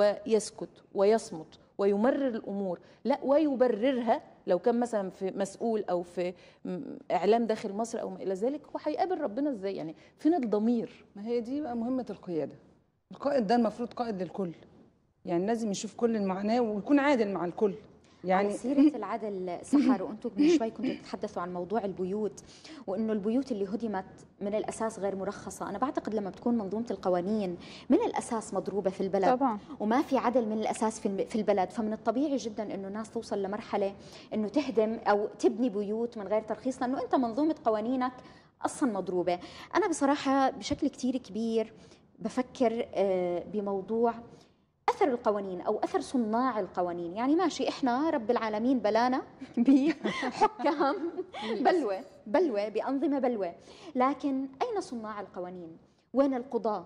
[SPEAKER 1] ويسكت ويصمت ويمرر الامور لا ويبررها لو كان مثلا في مسؤول او في م- اعلام داخل مصر او ما الى ذلك هو هيقابل ربنا ازاي يعني فين الضمير
[SPEAKER 3] ما هي دي بقى مهمه القياده القائد ده المفروض قائد للكل يعني لازم يشوف كل المعاناه ويكون عادل مع الكل
[SPEAKER 4] يعني
[SPEAKER 3] يعني
[SPEAKER 4] سيرة العدل سحر وانتم من شوي كنتوا تتحدثوا عن موضوع البيوت وانه البيوت اللي هدمت من الاساس غير مرخصة، انا بعتقد لما بتكون منظومة القوانين من الاساس مضروبة في البلد
[SPEAKER 2] طبعا
[SPEAKER 4] وما في عدل من الاساس في الم- في البلد فمن الطبيعي جدا انه الناس توصل لمرحله انه تهدم او تبني بيوت من غير ترخيص لانه انت منظومه قوانينك اصلا مضروبه انا بصراحه بشكل كتير كبير بفكر آه، بموضوع اثر القوانين او اثر صناع القوانين يعني ماشي احنا رب العالمين بلانا بحكام بلوى بلوى بانظمه بلوى لكن اين صناع القوانين وين القضاه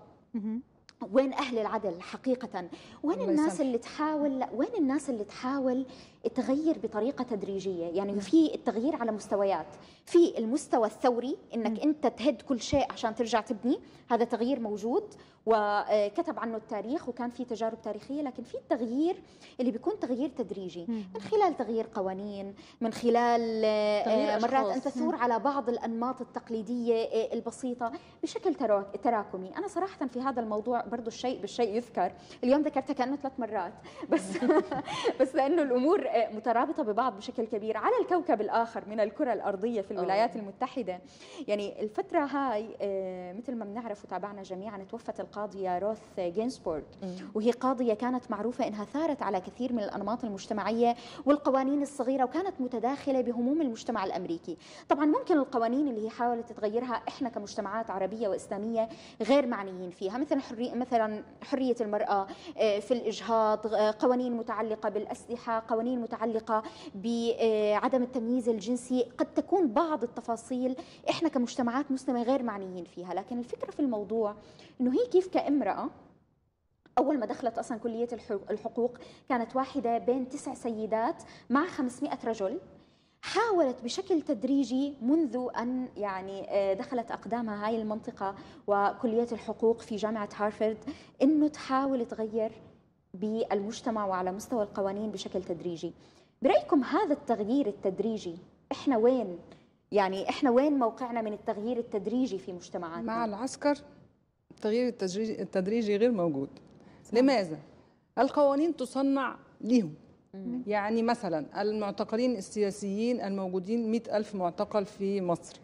[SPEAKER 4] وين اهل العدل حقيقه وين
[SPEAKER 3] الله
[SPEAKER 4] الناس
[SPEAKER 3] يسامحك.
[SPEAKER 4] اللي تحاول لا وين الناس اللي تحاول تغير بطريقه تدريجيه يعني في التغيير على مستويات في المستوى الثوري انك انت تهد كل شيء عشان ترجع تبني هذا تغيير موجود وكتب عنه التاريخ وكان في تجارب تاريخيه لكن في التغيير اللي بيكون تغيير تدريجي من خلال تغيير قوانين من خلال آه،
[SPEAKER 1] تغيير
[SPEAKER 4] مرات
[SPEAKER 1] أشخاص.
[SPEAKER 4] ان تثور على بعض الانماط التقليديه آه، البسيطه بشكل ترا- تراكمي انا صراحه في هذا الموضوع برضو الشيء بالشيء يذكر اليوم ذكرتها كانه ثلاث مرات بس بس لانه الامور آه، مترابطه ببعض بشكل كبير على الكوكب الاخر من الكره الارضيه في الولايات
[SPEAKER 1] آه.
[SPEAKER 4] المتحده يعني الفتره هاي آه، مثل ما بنعرف وتابعنا جميعا توفت القاضيه روث جينسبورغ وهي قاضية كانت معروفة أنها ثارت على كثير من الأنماط المجتمعية والقوانين الصغيرة وكانت متداخلة بهموم المجتمع الأمريكي طبعا ممكن القوانين اللي هي حاولت تغيرها إحنا كمجتمعات عربية وإسلامية غير معنيين فيها مثل حرية مثلا حرية المرأة آه، في الإجهاض آه، قوانين متعلقة بالأسلحة قوانين متعلقة بعدم التمييز الجنسي قد تكون بعض التفاصيل إحنا كمجتمعات مسلمة غير معنيين فيها لكن الفكرة في الموضوع أنه هي كيف كامرأة أول ما دخلت أصلا كلية الحقوق- الحقوق كانت واحدة بين تسع سيدات مع 500 رجل حاولت بشكل تدريجي منذ أن يعني آه، دخلت أقدامها هاي المنطقة وكلية الحقوق في جامعة هارفارد أنه تحاول تغير بالمجتمع وعلى مستوى القوانين بشكل تدريجي برأيكم هذا التغيير التدريجي إحنا وين؟ يعني إحنا وين موقعنا من التغيير التدريجي في مجتمعاتنا؟
[SPEAKER 3] مع العسكر التغيير التدريجي, التدريجي غير موجود لماذا؟ القوانين تصنع ليهم يعني مثلا المعتقلين السياسيين الموجودين مئة ألف معتقل في مصر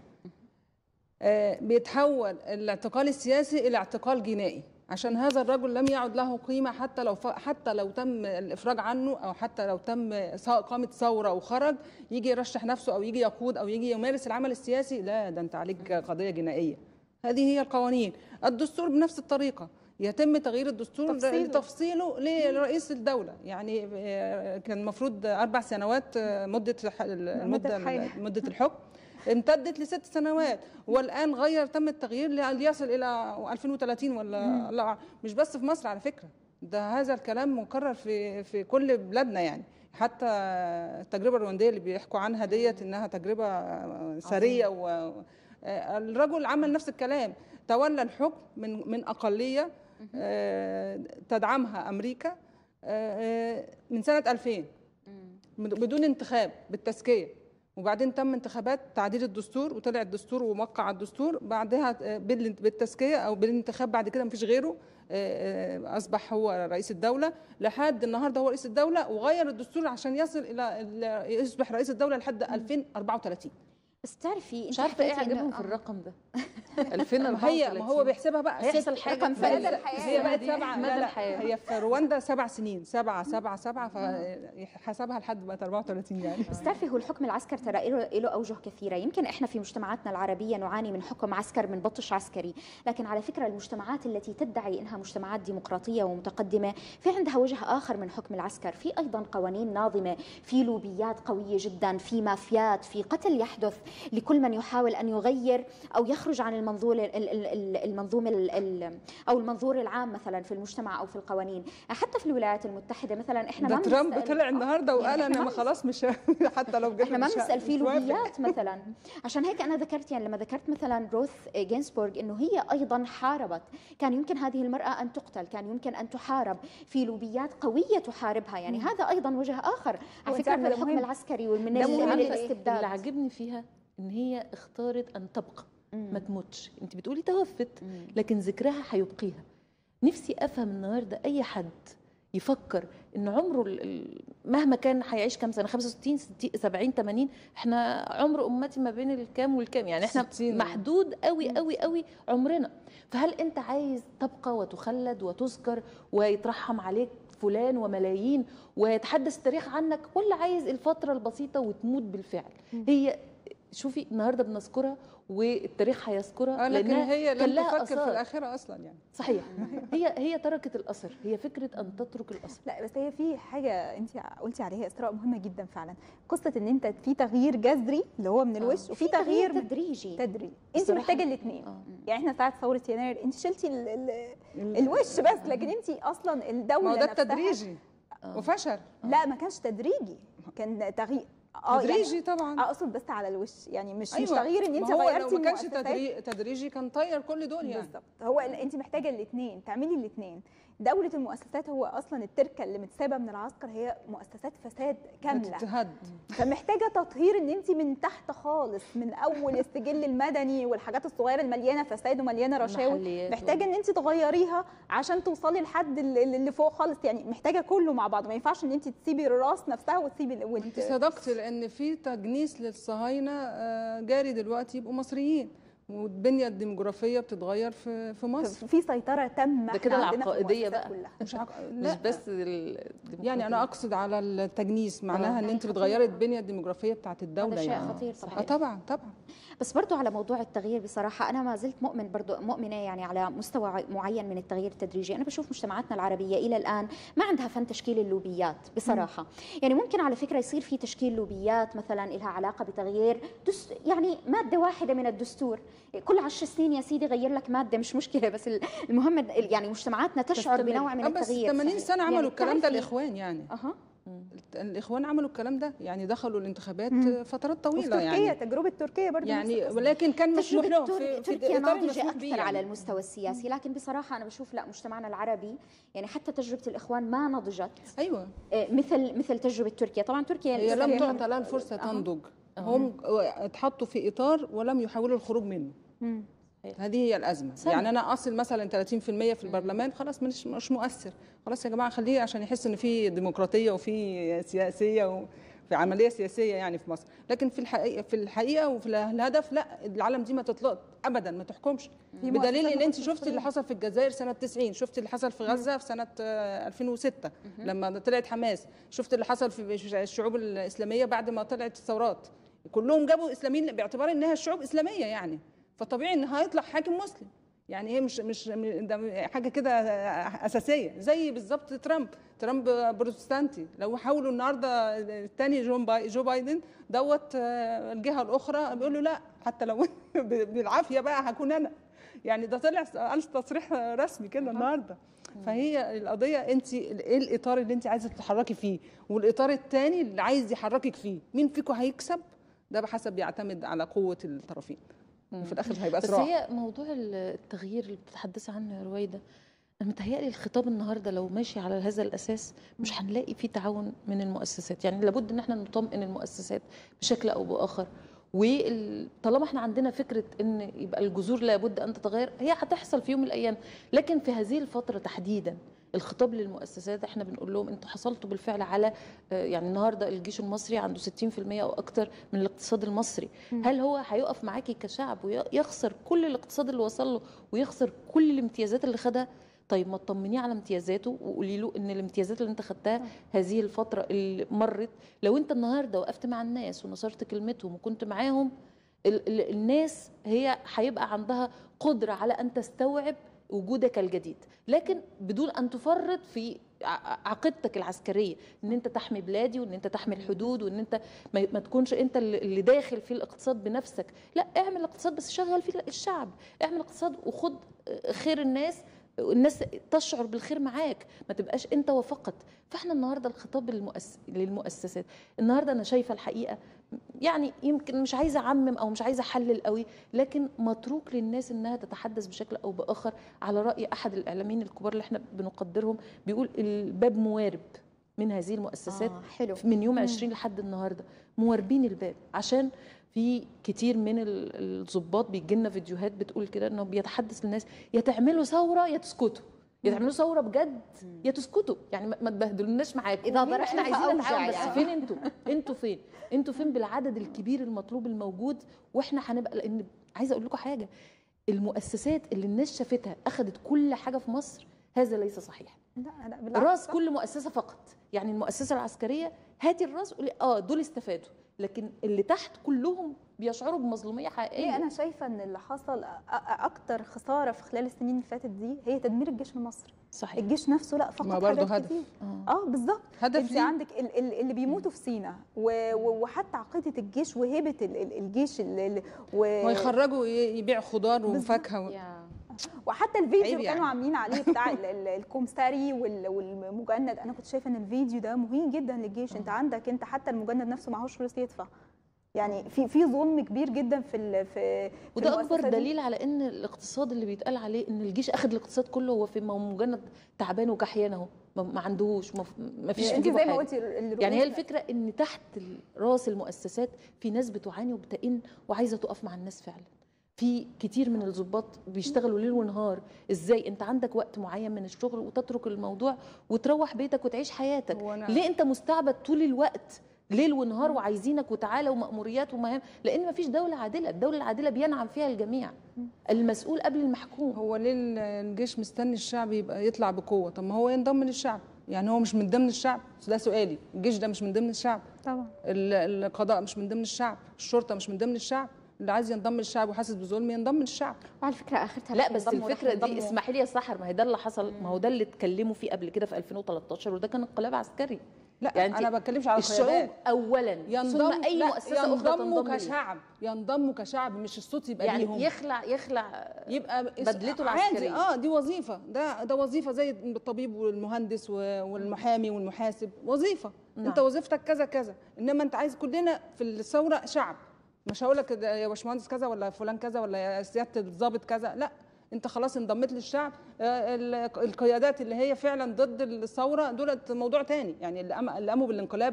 [SPEAKER 3] آه، بيتحول الاعتقال السياسي إلى اعتقال جنائي عشان هذا الرجل لم يعد له قيمة حتى لو ف... حتى لو تم الإفراج عنه أو حتى لو تم ث- قامت ثورة وخرج يجي يرشح نفسه أو يجي يقود أو يجي يمارس العمل السياسي لا ده أنت عليك قضية جنائية هذه هي القوانين الدستور بنفس الطريقة يتم تغيير الدستور
[SPEAKER 2] تفصيله.
[SPEAKER 3] تفصيله لرئيس الدولة يعني آه، كان المفروض أربع سنوات آه، مدة ح- المدة
[SPEAKER 2] الحياة.
[SPEAKER 3] مدة الحكم امتدت لست سنوات والان غير تم التغيير ليصل الى 2030 ولا لا مش بس في مصر على فكره ده هذا الكلام مكرر في في كل بلادنا يعني حتى التجربه الروانديه اللي بيحكوا عنها ديت انها تجربه سريه و الرجل عمل نفس الكلام تولى الحكم من من اقليه آه، تدعمها امريكا آه، من سنه 2000 بدون انتخاب بالتزكيه وبعدين تم انتخابات تعديل الدستور وطلع الدستور وموقع الدستور بعدها آه، بال- بالتزكيه او بالانتخاب بعد كده مفيش غيره آه، آه، اصبح هو رئيس الدوله لحد النهارده هو رئيس الدوله وغير الدستور عشان يصل الى إلى- يصبح رئيس الدوله لحد 2034
[SPEAKER 4] بس تعرفي
[SPEAKER 1] مش عارفه ايه
[SPEAKER 4] حكيتي إنه-
[SPEAKER 1] عجبهم في
[SPEAKER 4] آه.
[SPEAKER 1] الرقم ده
[SPEAKER 3] ما
[SPEAKER 1] 2034
[SPEAKER 3] هي ما هو بيحسبها بقى
[SPEAKER 1] هيحصل
[SPEAKER 3] ست-
[SPEAKER 1] حاجه
[SPEAKER 4] رقم
[SPEAKER 1] في
[SPEAKER 4] فائدة
[SPEAKER 1] مدى
[SPEAKER 4] الحياة.
[SPEAKER 3] هي بقت
[SPEAKER 1] دي
[SPEAKER 3] سبعة
[SPEAKER 1] مدى
[SPEAKER 3] لا لا
[SPEAKER 1] الحياه
[SPEAKER 3] هي في رواندا سبع سنين سبعة سبعة سبعة فحسبها لحد بقت 34 يعني
[SPEAKER 4] بس تعرفي هو الحكم العسكري ترى له له اوجه كثيره يمكن احنا في مجتمعاتنا العربيه نعاني من حكم عسكر من بطش عسكري لكن على فكره المجتمعات التي تدعي انها مجتمعات ديمقراطيه ومتقدمه في عندها وجه اخر من حكم العسكر في ايضا قوانين ناظمه في لوبيات قويه جدا في مافيات في قتل يحدث لكل من يحاول ان يغير او يخرج عن المنظور ال- ال- ال- المنظومه ال- ال- او المنظور العام مثلا في المجتمع او في القوانين حتى في الولايات المتحده مثلا احنا
[SPEAKER 3] ده
[SPEAKER 4] ما
[SPEAKER 3] ترامب
[SPEAKER 4] بنسأل-
[SPEAKER 3] طلع النهارده وقال
[SPEAKER 4] يعني إحنا
[SPEAKER 3] انا
[SPEAKER 4] ما
[SPEAKER 3] ما خلاص مش حتى لو جبنا
[SPEAKER 4] احنا ما
[SPEAKER 3] مش ه-
[SPEAKER 4] بنسال في
[SPEAKER 3] مش موافق.
[SPEAKER 4] لوبيات مثلا عشان هيك انا ذكرت يعني لما ذكرت مثلا روث جينسبورغ انه هي ايضا حاربت كان يمكن هذه المراه ان تقتل كان يمكن ان تحارب في لوبيات قويه تحاربها يعني هذا ايضا وجه اخر
[SPEAKER 2] هو
[SPEAKER 4] على
[SPEAKER 2] أنت
[SPEAKER 4] فكره من
[SPEAKER 2] عارفة ده
[SPEAKER 4] الحكم
[SPEAKER 2] مهم.
[SPEAKER 4] العسكري ومن
[SPEAKER 2] ده
[SPEAKER 4] ال-
[SPEAKER 2] مهم
[SPEAKER 4] من
[SPEAKER 2] ليه؟
[SPEAKER 1] اللي
[SPEAKER 4] الاستبداد
[SPEAKER 1] عاجبني فيها ان هي اختارت ان تبقى
[SPEAKER 4] مم.
[SPEAKER 1] ما تموتش انت بتقولي توفت
[SPEAKER 4] مم.
[SPEAKER 1] لكن ذكرها هيبقيها نفسي افهم النهارده اي حد يفكر ان عمره ال- ال- مهما كان هيعيش كام سنه 65 60 70 80 احنا عمر امتي ما بين الكام والكام يعني احنا
[SPEAKER 3] 60.
[SPEAKER 1] محدود قوي قوي قوي عمرنا فهل انت عايز تبقى وتخلد وتذكر ويترحم عليك فلان وملايين ويتحدث التاريخ عنك ولا عايز الفتره البسيطه وتموت بالفعل هي شوفي النهارده بنذكرها والتاريخ هيذكرها
[SPEAKER 3] آه، لكن
[SPEAKER 1] لأنها
[SPEAKER 3] هي
[SPEAKER 1] كان
[SPEAKER 3] لم
[SPEAKER 1] لها
[SPEAKER 3] تفكر في
[SPEAKER 1] آثار.
[SPEAKER 3] الاخره اصلا يعني
[SPEAKER 1] صحيح هي هي تركت الاثر هي فكره ان تترك الاثر
[SPEAKER 2] لا بس هي في حاجه انت قلتي عليها اسراء مهمه جدا فعلا قصه ان انت في تغيير جذري اللي هو من الوش وفي تغيير من
[SPEAKER 4] تدريجي
[SPEAKER 2] تدريجي انت
[SPEAKER 1] بصراحة-
[SPEAKER 2] محتاجه الاثنين
[SPEAKER 1] آه.
[SPEAKER 2] يعني احنا ساعه ثوره يناير انت شلتي ال ال الوش بس لكن انت اصلا الدوله
[SPEAKER 3] ما هو ده
[SPEAKER 2] نفسها-
[SPEAKER 3] التدريجي
[SPEAKER 1] آه.
[SPEAKER 3] وفشل
[SPEAKER 2] لا ما كانش تدريجي كان تغيير اه
[SPEAKER 3] تدريجي
[SPEAKER 2] يعني
[SPEAKER 3] طبعا
[SPEAKER 2] اقصد بس على الوش يعني مش مش
[SPEAKER 3] أيوة.
[SPEAKER 2] تغيير ان انت
[SPEAKER 3] ما هو
[SPEAKER 2] غيرتي
[SPEAKER 3] لو ما كانش
[SPEAKER 2] المؤسسات.
[SPEAKER 3] تدري- تدريجي كان طير كل دول يعني
[SPEAKER 2] بالظبط هو ال- انت محتاجه الاثنين تعملي الاثنين دوله المؤسسات هو اصلا التركه اللي متسابه من العسكر هي مؤسسات فساد كامله
[SPEAKER 3] هتتهد
[SPEAKER 2] فمحتاجه تطهير ان انت من تحت خالص من اول السجل المدني والحاجات الصغيره المليانه فساد ومليانه رشاوي
[SPEAKER 1] المحليات
[SPEAKER 2] محتاجه ان انت تغيريها عشان توصلي لحد ال- ال- اللي فوق خالص يعني محتاجه كله مع بعض ما ينفعش ان انت تسيبي الراس نفسها وتسيبي ال- وت-
[SPEAKER 3] انت صدقت لان في تجنيس للصهاينه آه، جاري دلوقتي يبقوا مصريين والبنيه الديموغرافيه بتتغير في في مصر
[SPEAKER 2] في سيطره تامه
[SPEAKER 1] ده كده
[SPEAKER 2] إحنا عندنا في
[SPEAKER 1] العقائدية
[SPEAKER 2] المؤسسات
[SPEAKER 1] بقى.
[SPEAKER 2] كلها.
[SPEAKER 3] مش عق...
[SPEAKER 1] مش
[SPEAKER 3] لا
[SPEAKER 1] بس ال-
[SPEAKER 3] يعني انا
[SPEAKER 1] الديمقراطية.
[SPEAKER 3] اقصد على التجنيس معناها
[SPEAKER 1] آه.
[SPEAKER 3] ان
[SPEAKER 4] يعني
[SPEAKER 3] انت
[SPEAKER 4] خطير.
[SPEAKER 3] بتغيري البنيه الديموغرافيه بتاعت الدوله
[SPEAKER 4] هذا شيء
[SPEAKER 3] يعني
[SPEAKER 4] خطير
[SPEAKER 3] اه
[SPEAKER 4] طبعا
[SPEAKER 3] طبعا طبعا
[SPEAKER 4] بس برضو على موضوع التغيير بصراحة أنا ما زلت مؤمن برضو مؤمنة يعني على مستوى معين من التغيير التدريجي أنا بشوف مجتمعاتنا العربية إلى الآن ما عندها فن تشكيل اللوبيات بصراحة يعني ممكن على فكرة يصير في تشكيل لوبيات مثلا لها علاقة بتغيير دست يعني مادة واحدة من الدستور كل عشر سنين يا سيدي غير لك مادة مش مشكلة بس المهم يعني مجتمعاتنا تشعر
[SPEAKER 1] تستمر.
[SPEAKER 4] بنوع من
[SPEAKER 3] آه، بس
[SPEAKER 4] التغيير
[SPEAKER 3] 80 سنه
[SPEAKER 4] يعني
[SPEAKER 3] عملوا الكلام ده
[SPEAKER 4] بتعرفي-
[SPEAKER 3] الاخوان يعني
[SPEAKER 4] أها
[SPEAKER 3] الاخوان عملوا الكلام ده يعني دخلوا الانتخابات
[SPEAKER 2] مم.
[SPEAKER 3] فترات
[SPEAKER 2] وفي
[SPEAKER 3] طويله
[SPEAKER 2] تركيا
[SPEAKER 3] يعني
[SPEAKER 2] تجربه تركيا برضه
[SPEAKER 3] يعني
[SPEAKER 2] نفس
[SPEAKER 3] ولكن كان مسموح
[SPEAKER 4] تجربة
[SPEAKER 3] لهم
[SPEAKER 4] تر-
[SPEAKER 3] في, في
[SPEAKER 4] تركيا
[SPEAKER 3] الإطار
[SPEAKER 4] ناضجة
[SPEAKER 3] المسموح بيه
[SPEAKER 4] أكثر على
[SPEAKER 3] يعني.
[SPEAKER 4] المستوى السياسي لكن بصراحة أنا بشوف لا مجتمعنا العربي يعني حتى تجربة الإخوان ما نضجت
[SPEAKER 3] ايوه
[SPEAKER 4] آه، مثل مثل تجربة تركيا طبعا تركيا
[SPEAKER 3] هي لم
[SPEAKER 4] الإسلام-
[SPEAKER 3] تعطى لها الفرصه
[SPEAKER 4] أها.
[SPEAKER 3] تنضج هم اتحطوا في اطار ولم يحاولوا الخروج منه
[SPEAKER 2] مم.
[SPEAKER 3] هذه هي الازمه
[SPEAKER 1] سنة.
[SPEAKER 3] يعني انا اصل مثلا 30% في البرلمان خلاص مش مش مؤثر خلاص يا جماعه خليه عشان يحس ان في ديمقراطيه وفي سياسيه وفي عمليه سياسيه يعني في مصر لكن في الحقيقه في الحقيقه وفي الهدف لا العالم دي ما تطلق ابدا ما تحكمش
[SPEAKER 2] في
[SPEAKER 3] بدليل
[SPEAKER 2] مؤسسات
[SPEAKER 3] ان انت
[SPEAKER 2] مصر
[SPEAKER 3] شفتي اللي حصل في الجزائر سنه 90 شفتي اللي حصل في غزه في سنه آه، 2006 لما طلعت حماس شفت اللي حصل في الشعوب الاسلاميه بعد ما طلعت الثورات كلهم جابوا اسلاميين باعتبار انها شعوب اسلاميه يعني فطبيعي ان هيطلع حاكم مسلم يعني هي مش مش ده حاجه كده اساسيه زي بالظبط ترامب ترامب بروتستانتي لو حاولوا النهارده الثاني جو باي جو بايدن دوت آه، الجهه الاخرى بيقولوا لا حتى لو بالعافيه بقى هكون انا يعني ده طلع قال تصريح رسمي كده النهارده فهي القضيه انت ايه الاطار اللي انت عايزه تتحركي فيه والاطار الثاني اللي عايز يحركك فيه مين فيكم هيكسب ده بحسب بيعتمد على قوه الطرفين وفي الاخر هيبقى
[SPEAKER 1] بس
[SPEAKER 3] صراع
[SPEAKER 1] هي موضوع التغيير اللي بتتحدثي عنه يا رويده انا متهيألي الخطاب النهارده لو ماشي على هذا الاساس مش هنلاقي فيه تعاون من المؤسسات يعني لابد ان احنا نطمئن المؤسسات بشكل او باخر وطالما احنا عندنا فكره ان يبقى الجذور لابد ان تتغير هي هتحصل في يوم من الايام لكن في هذه الفتره تحديدا الخطاب للمؤسسات احنا بنقول لهم انتوا حصلتوا بالفعل على آه، يعني النهارده الجيش المصري عنده 60% او اكتر من الاقتصاد المصري هل هو هيقف معاكي كشعب ويخسر كل الاقتصاد اللي وصل له ويخسر كل الامتيازات اللي خدها طيب ما تطمنيه على امتيازاته وقولي له ان الامتيازات اللي انت خدتها هذه الفتره اللي مرت لو انت النهارده وقفت مع الناس ونصرت كلمتهم وكنت معاهم ال- ال- الناس هي هيبقى عندها قدره على ان تستوعب وجودك الجديد لكن بدون ان تفرط في ع- عقيدتك العسكريه ان انت تحمي بلادي وان انت تحمي الحدود وان انت ما ما تكونش انت اللي اللي داخل في الاقتصاد بنفسك لا اعمل اقتصاد بس شغل فيه الشعب اعمل اقتصاد وخد خير الناس الناس تشعر بالخير معاك ما تبقاش انت وفقط فاحنا النهارده الخطاب للمؤس... للمؤسسات النهارده انا شايفه الحقيقه يعني يمكن مش عايزه اعمم او مش عايزه احلل قوي لكن متروك للناس انها تتحدث بشكل او باخر على راي احد الاعلاميين الكبار اللي احنا بنقدرهم بيقول الباب موارب من هذه المؤسسات
[SPEAKER 4] آه حلو
[SPEAKER 1] من يوم 20 لحد النهارده مواربين الباب عشان في كتير من ال- الضباط بيجي لنا فيديوهات بتقول كده انه بيتحدث للناس يا تعملوا ثوره يا تسكتوا يا تعملوا ثوره بجد يا تسكتوا يعني ما ما تبهدلوناش معاكم
[SPEAKER 4] إذا
[SPEAKER 1] احنا
[SPEAKER 4] ضربنا
[SPEAKER 1] عايزين
[SPEAKER 4] فأوجع
[SPEAKER 1] نتعاون بس
[SPEAKER 4] يعني.
[SPEAKER 1] فين انتوا انتوا فين انتوا فين بالعدد الكبير المطلوب الموجود واحنا هنبقى لان عايزه اقول لكم حاجه المؤسسات اللي الناس شافتها اخذت كل حاجه في مصر هذا ليس صحيح
[SPEAKER 2] لا لا بالعكس
[SPEAKER 1] راس
[SPEAKER 2] صح.
[SPEAKER 1] كل مؤسسه فقط يعني المؤسسه العسكريه هاتي الراس قولي اه دول استفادوا لكن اللي تحت كلهم بيشعروا بمظلوميه حقيقيه
[SPEAKER 2] ليه انا شايفه ان اللي حصل أ- أ- اكتر خساره في خلال السنين اللي فاتت دي هي تدمير الجيش المصري
[SPEAKER 1] صحيح
[SPEAKER 2] الجيش نفسه لا فقط
[SPEAKER 3] ما برضه
[SPEAKER 2] حاجات
[SPEAKER 3] هدف.
[SPEAKER 2] كتير.
[SPEAKER 1] آه.
[SPEAKER 2] اه بالظبط
[SPEAKER 3] هدف
[SPEAKER 2] انت
[SPEAKER 3] ليه؟
[SPEAKER 2] عندك ال- ال- اللي بيموتوا في سينا و- و- وحتى عقيده الجيش وهيبه ال- ال- الجيش ال- ال- و-
[SPEAKER 3] ويخرجوا ي- يبيعوا خضار
[SPEAKER 2] بالظبط.
[SPEAKER 3] وفاكهه و...
[SPEAKER 4] يا
[SPEAKER 2] وحتى الفيديو
[SPEAKER 3] عيب
[SPEAKER 2] اللي كانوا
[SPEAKER 3] يعني.
[SPEAKER 2] عاملين عليه بتاع ال- ال- الكومساري وال- والمجند انا كنت شايفه ان الفيديو ده مهين جدا للجيش انت عندك انت حتى المجند نفسه معهوش فلوس يدفع يعني في في ظلم كبير جدا في ال- في في
[SPEAKER 1] وده اكبر
[SPEAKER 2] المؤسسة دي.
[SPEAKER 1] دليل على ان الاقتصاد اللي بيتقال عليه ان الجيش اخذ الاقتصاد كله هو في ما هو مجرد تعبان وكحيان اهو ما- ما عندهوش ما ما فيش في
[SPEAKER 2] انت
[SPEAKER 1] جيبه
[SPEAKER 2] زي ما
[SPEAKER 1] حاجة.
[SPEAKER 2] قلتي الرؤوس
[SPEAKER 1] يعني هي الفكره ان تحت ال- راس المؤسسات في ناس بتعاني وبتئن وعايزه تقف مع الناس فعلا في كتير من الضباط بيشتغلوا ليل ونهار ازاي انت عندك وقت معين من الشغل وتترك الموضوع وتروح بيتك وتعيش حياتك
[SPEAKER 3] هو أنا-
[SPEAKER 1] ليه انت مستعبد طول الوقت ليل ونهار وعايزينك وتعالى ومأموريات ومهام لان مفيش دوله عادله الدوله العادله بينعم فيها الجميع المسؤول قبل المحكوم
[SPEAKER 3] هو ليه الجيش مستني الشعب يبقى يطلع بقوه طب ما هو ينضم للشعب يعني هو مش من ضمن الشعب ده سؤالي الجيش ده مش من ضمن الشعب
[SPEAKER 2] طبعا
[SPEAKER 3] ال- القضاء مش من ضمن الشعب الشرطه مش من ضمن الشعب اللي عايز ينضم للشعب وحاسس بظلم ينضم للشعب
[SPEAKER 4] وعلى فكره اخرتها
[SPEAKER 1] لا
[SPEAKER 4] رح
[SPEAKER 1] بس
[SPEAKER 4] ينضموا- رح
[SPEAKER 1] الفكره دي
[SPEAKER 4] ينضموا.
[SPEAKER 1] اسمحي لي يا سحر ما هي ده اللي حصل ما هو ده اللي اتكلموا فيه قبل كده في 2013 وده كان انقلاب عسكري
[SPEAKER 3] لا
[SPEAKER 1] يعني
[SPEAKER 3] انا
[SPEAKER 1] انت-
[SPEAKER 3] ما بتكلمش على
[SPEAKER 1] الشعوب
[SPEAKER 3] القيادات
[SPEAKER 1] اولا
[SPEAKER 3] ينضم
[SPEAKER 1] ثم اي
[SPEAKER 3] لا،
[SPEAKER 1] مؤسسه اخرى
[SPEAKER 3] ينضموا
[SPEAKER 1] تنضم ليه.
[SPEAKER 3] كشعب ينضموا كشعب مش الصوت يبقى
[SPEAKER 1] يعني
[SPEAKER 3] ليهم
[SPEAKER 1] يخلع يخلع
[SPEAKER 3] يبقى
[SPEAKER 1] بدلته
[SPEAKER 3] عادي
[SPEAKER 1] العسكريه
[SPEAKER 3] اه دي وظيفه ده ده وظيفه زي الطبيب والمهندس و- والمحامي والمحاسب وظيفه
[SPEAKER 1] نعم.
[SPEAKER 3] انت وظيفتك كذا كذا انما انت عايز كلنا في الثوره شعب مش هقول لك ده يا باشمهندس كذا ولا فلان كذا ولا يا سياده الضابط كذا لا انت خلاص انضميت للشعب آه، ال- القيادات اللي هي فعلا ضد الثوره دولت موضوع تاني يعني اللي قام- اللي قاموا بالانقلاب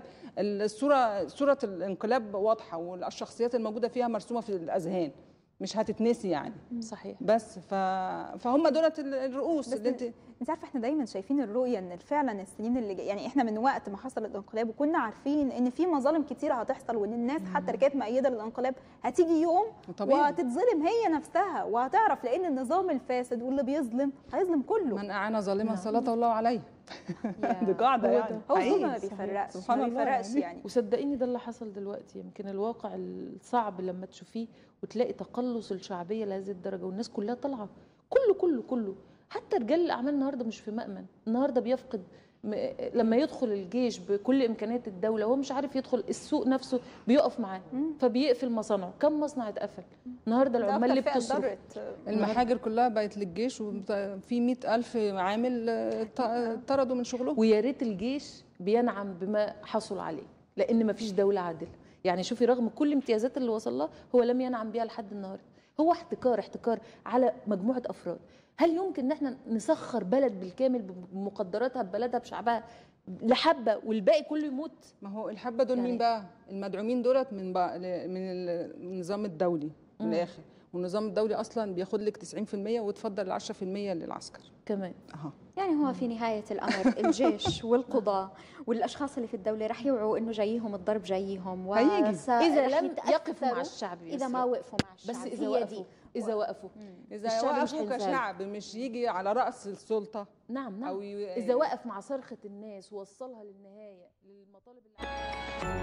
[SPEAKER 3] الصوره صوره الانقلاب واضحه والشخصيات الموجوده فيها مرسومه في الاذهان مش هتتنسي يعني
[SPEAKER 1] صحيح
[SPEAKER 3] بس ف... فهم دولت ال- الرؤوس
[SPEAKER 2] بس
[SPEAKER 3] اللي انت
[SPEAKER 2] انت عارفه احنا دايما شايفين الرؤيه ان فعلا السنين اللي جايه يعني احنا من وقت ما حصل الانقلاب وكنا عارفين ان في مظالم كتيره هتحصل وان الناس حتى اللي كانت مؤيده للانقلاب هتيجي يوم
[SPEAKER 3] طبيعي
[SPEAKER 2] وهتتظلم هي نفسها وهتعرف لان النظام الفاسد واللي بيظلم هيظلم كله
[SPEAKER 3] من اعان ظالما
[SPEAKER 1] نعم.
[SPEAKER 3] سلط الله عليه
[SPEAKER 2] يا-
[SPEAKER 3] دي قاعده
[SPEAKER 1] هو
[SPEAKER 3] يعني
[SPEAKER 1] ده.
[SPEAKER 2] هو
[SPEAKER 3] حقيقي.
[SPEAKER 2] الظلم ما
[SPEAKER 1] صحيح.
[SPEAKER 2] بيفرقش
[SPEAKER 3] سبحان
[SPEAKER 2] ما
[SPEAKER 3] الله
[SPEAKER 2] بيفرقش
[SPEAKER 3] يعني.
[SPEAKER 2] يعني
[SPEAKER 1] وصدقيني ده اللي حصل دلوقتي يمكن الواقع الصعب لما تشوفيه وتلاقي تقلص الشعبيه لهذه الدرجه والناس كلها طالعه كله كله كله حتى رجال الاعمال النهارده مش في مأمن النهارده بيفقد م- لما يدخل الجيش بكل امكانيات الدوله هو مش عارف يدخل السوق نفسه بيقف معاه
[SPEAKER 2] مم.
[SPEAKER 1] فبيقفل مصانعه كم مصنع اتقفل النهارده
[SPEAKER 2] ده
[SPEAKER 1] العمال اللي
[SPEAKER 2] أكتر فئة
[SPEAKER 1] بتصرف
[SPEAKER 2] اتضرت.
[SPEAKER 3] المحاجر كلها بقت للجيش وفي مئة ألف عامل آه، ط- طردوا من شغلهم
[SPEAKER 1] ويا ريت الجيش بينعم بما حصل عليه لان ما فيش دوله عادله يعني شوفي رغم كل الامتيازات اللي وصل لها هو لم ينعم بها لحد النهارده هو احتكار احتكار على مجموعه افراد هل يمكن ان احنا نسخر بلد بالكامل بمقدراتها ببلدها بشعبها لحبه والباقي كله يموت
[SPEAKER 3] ما هو الحبه دول
[SPEAKER 1] يعني-
[SPEAKER 3] مين بقى المدعومين دولت من بقى من ال- من النظام الدولي من
[SPEAKER 1] مم.
[SPEAKER 3] الاخر والنظام الدولي اصلا بياخد لك 90% وتفضل 10% للعسكر
[SPEAKER 1] كمان
[SPEAKER 3] اها
[SPEAKER 4] يعني هو في نهاية الأمر الجيش والقضاء والأشخاص اللي في الدولة رح يوعوا إنه جايهم الضرب جايهم
[SPEAKER 3] هيجي.
[SPEAKER 4] وس-
[SPEAKER 1] اذا
[SPEAKER 4] رح
[SPEAKER 1] لم يقفوا مع
[SPEAKER 4] يتأثروا
[SPEAKER 1] الشعب
[SPEAKER 4] إذا ما وقفوا مع الشعب
[SPEAKER 1] بس اذا
[SPEAKER 4] هي
[SPEAKER 1] وقفوا
[SPEAKER 4] دي
[SPEAKER 1] اذا وقفوا
[SPEAKER 3] اذا
[SPEAKER 1] الشعب مش
[SPEAKER 3] وقفوا
[SPEAKER 1] هينساها.
[SPEAKER 3] كشعب مش يجي على راس السلطه
[SPEAKER 1] نعم نعم
[SPEAKER 3] او ي...
[SPEAKER 1] اذا وقف مع صرخه الناس ووصلها للنهايه للمطالب اللي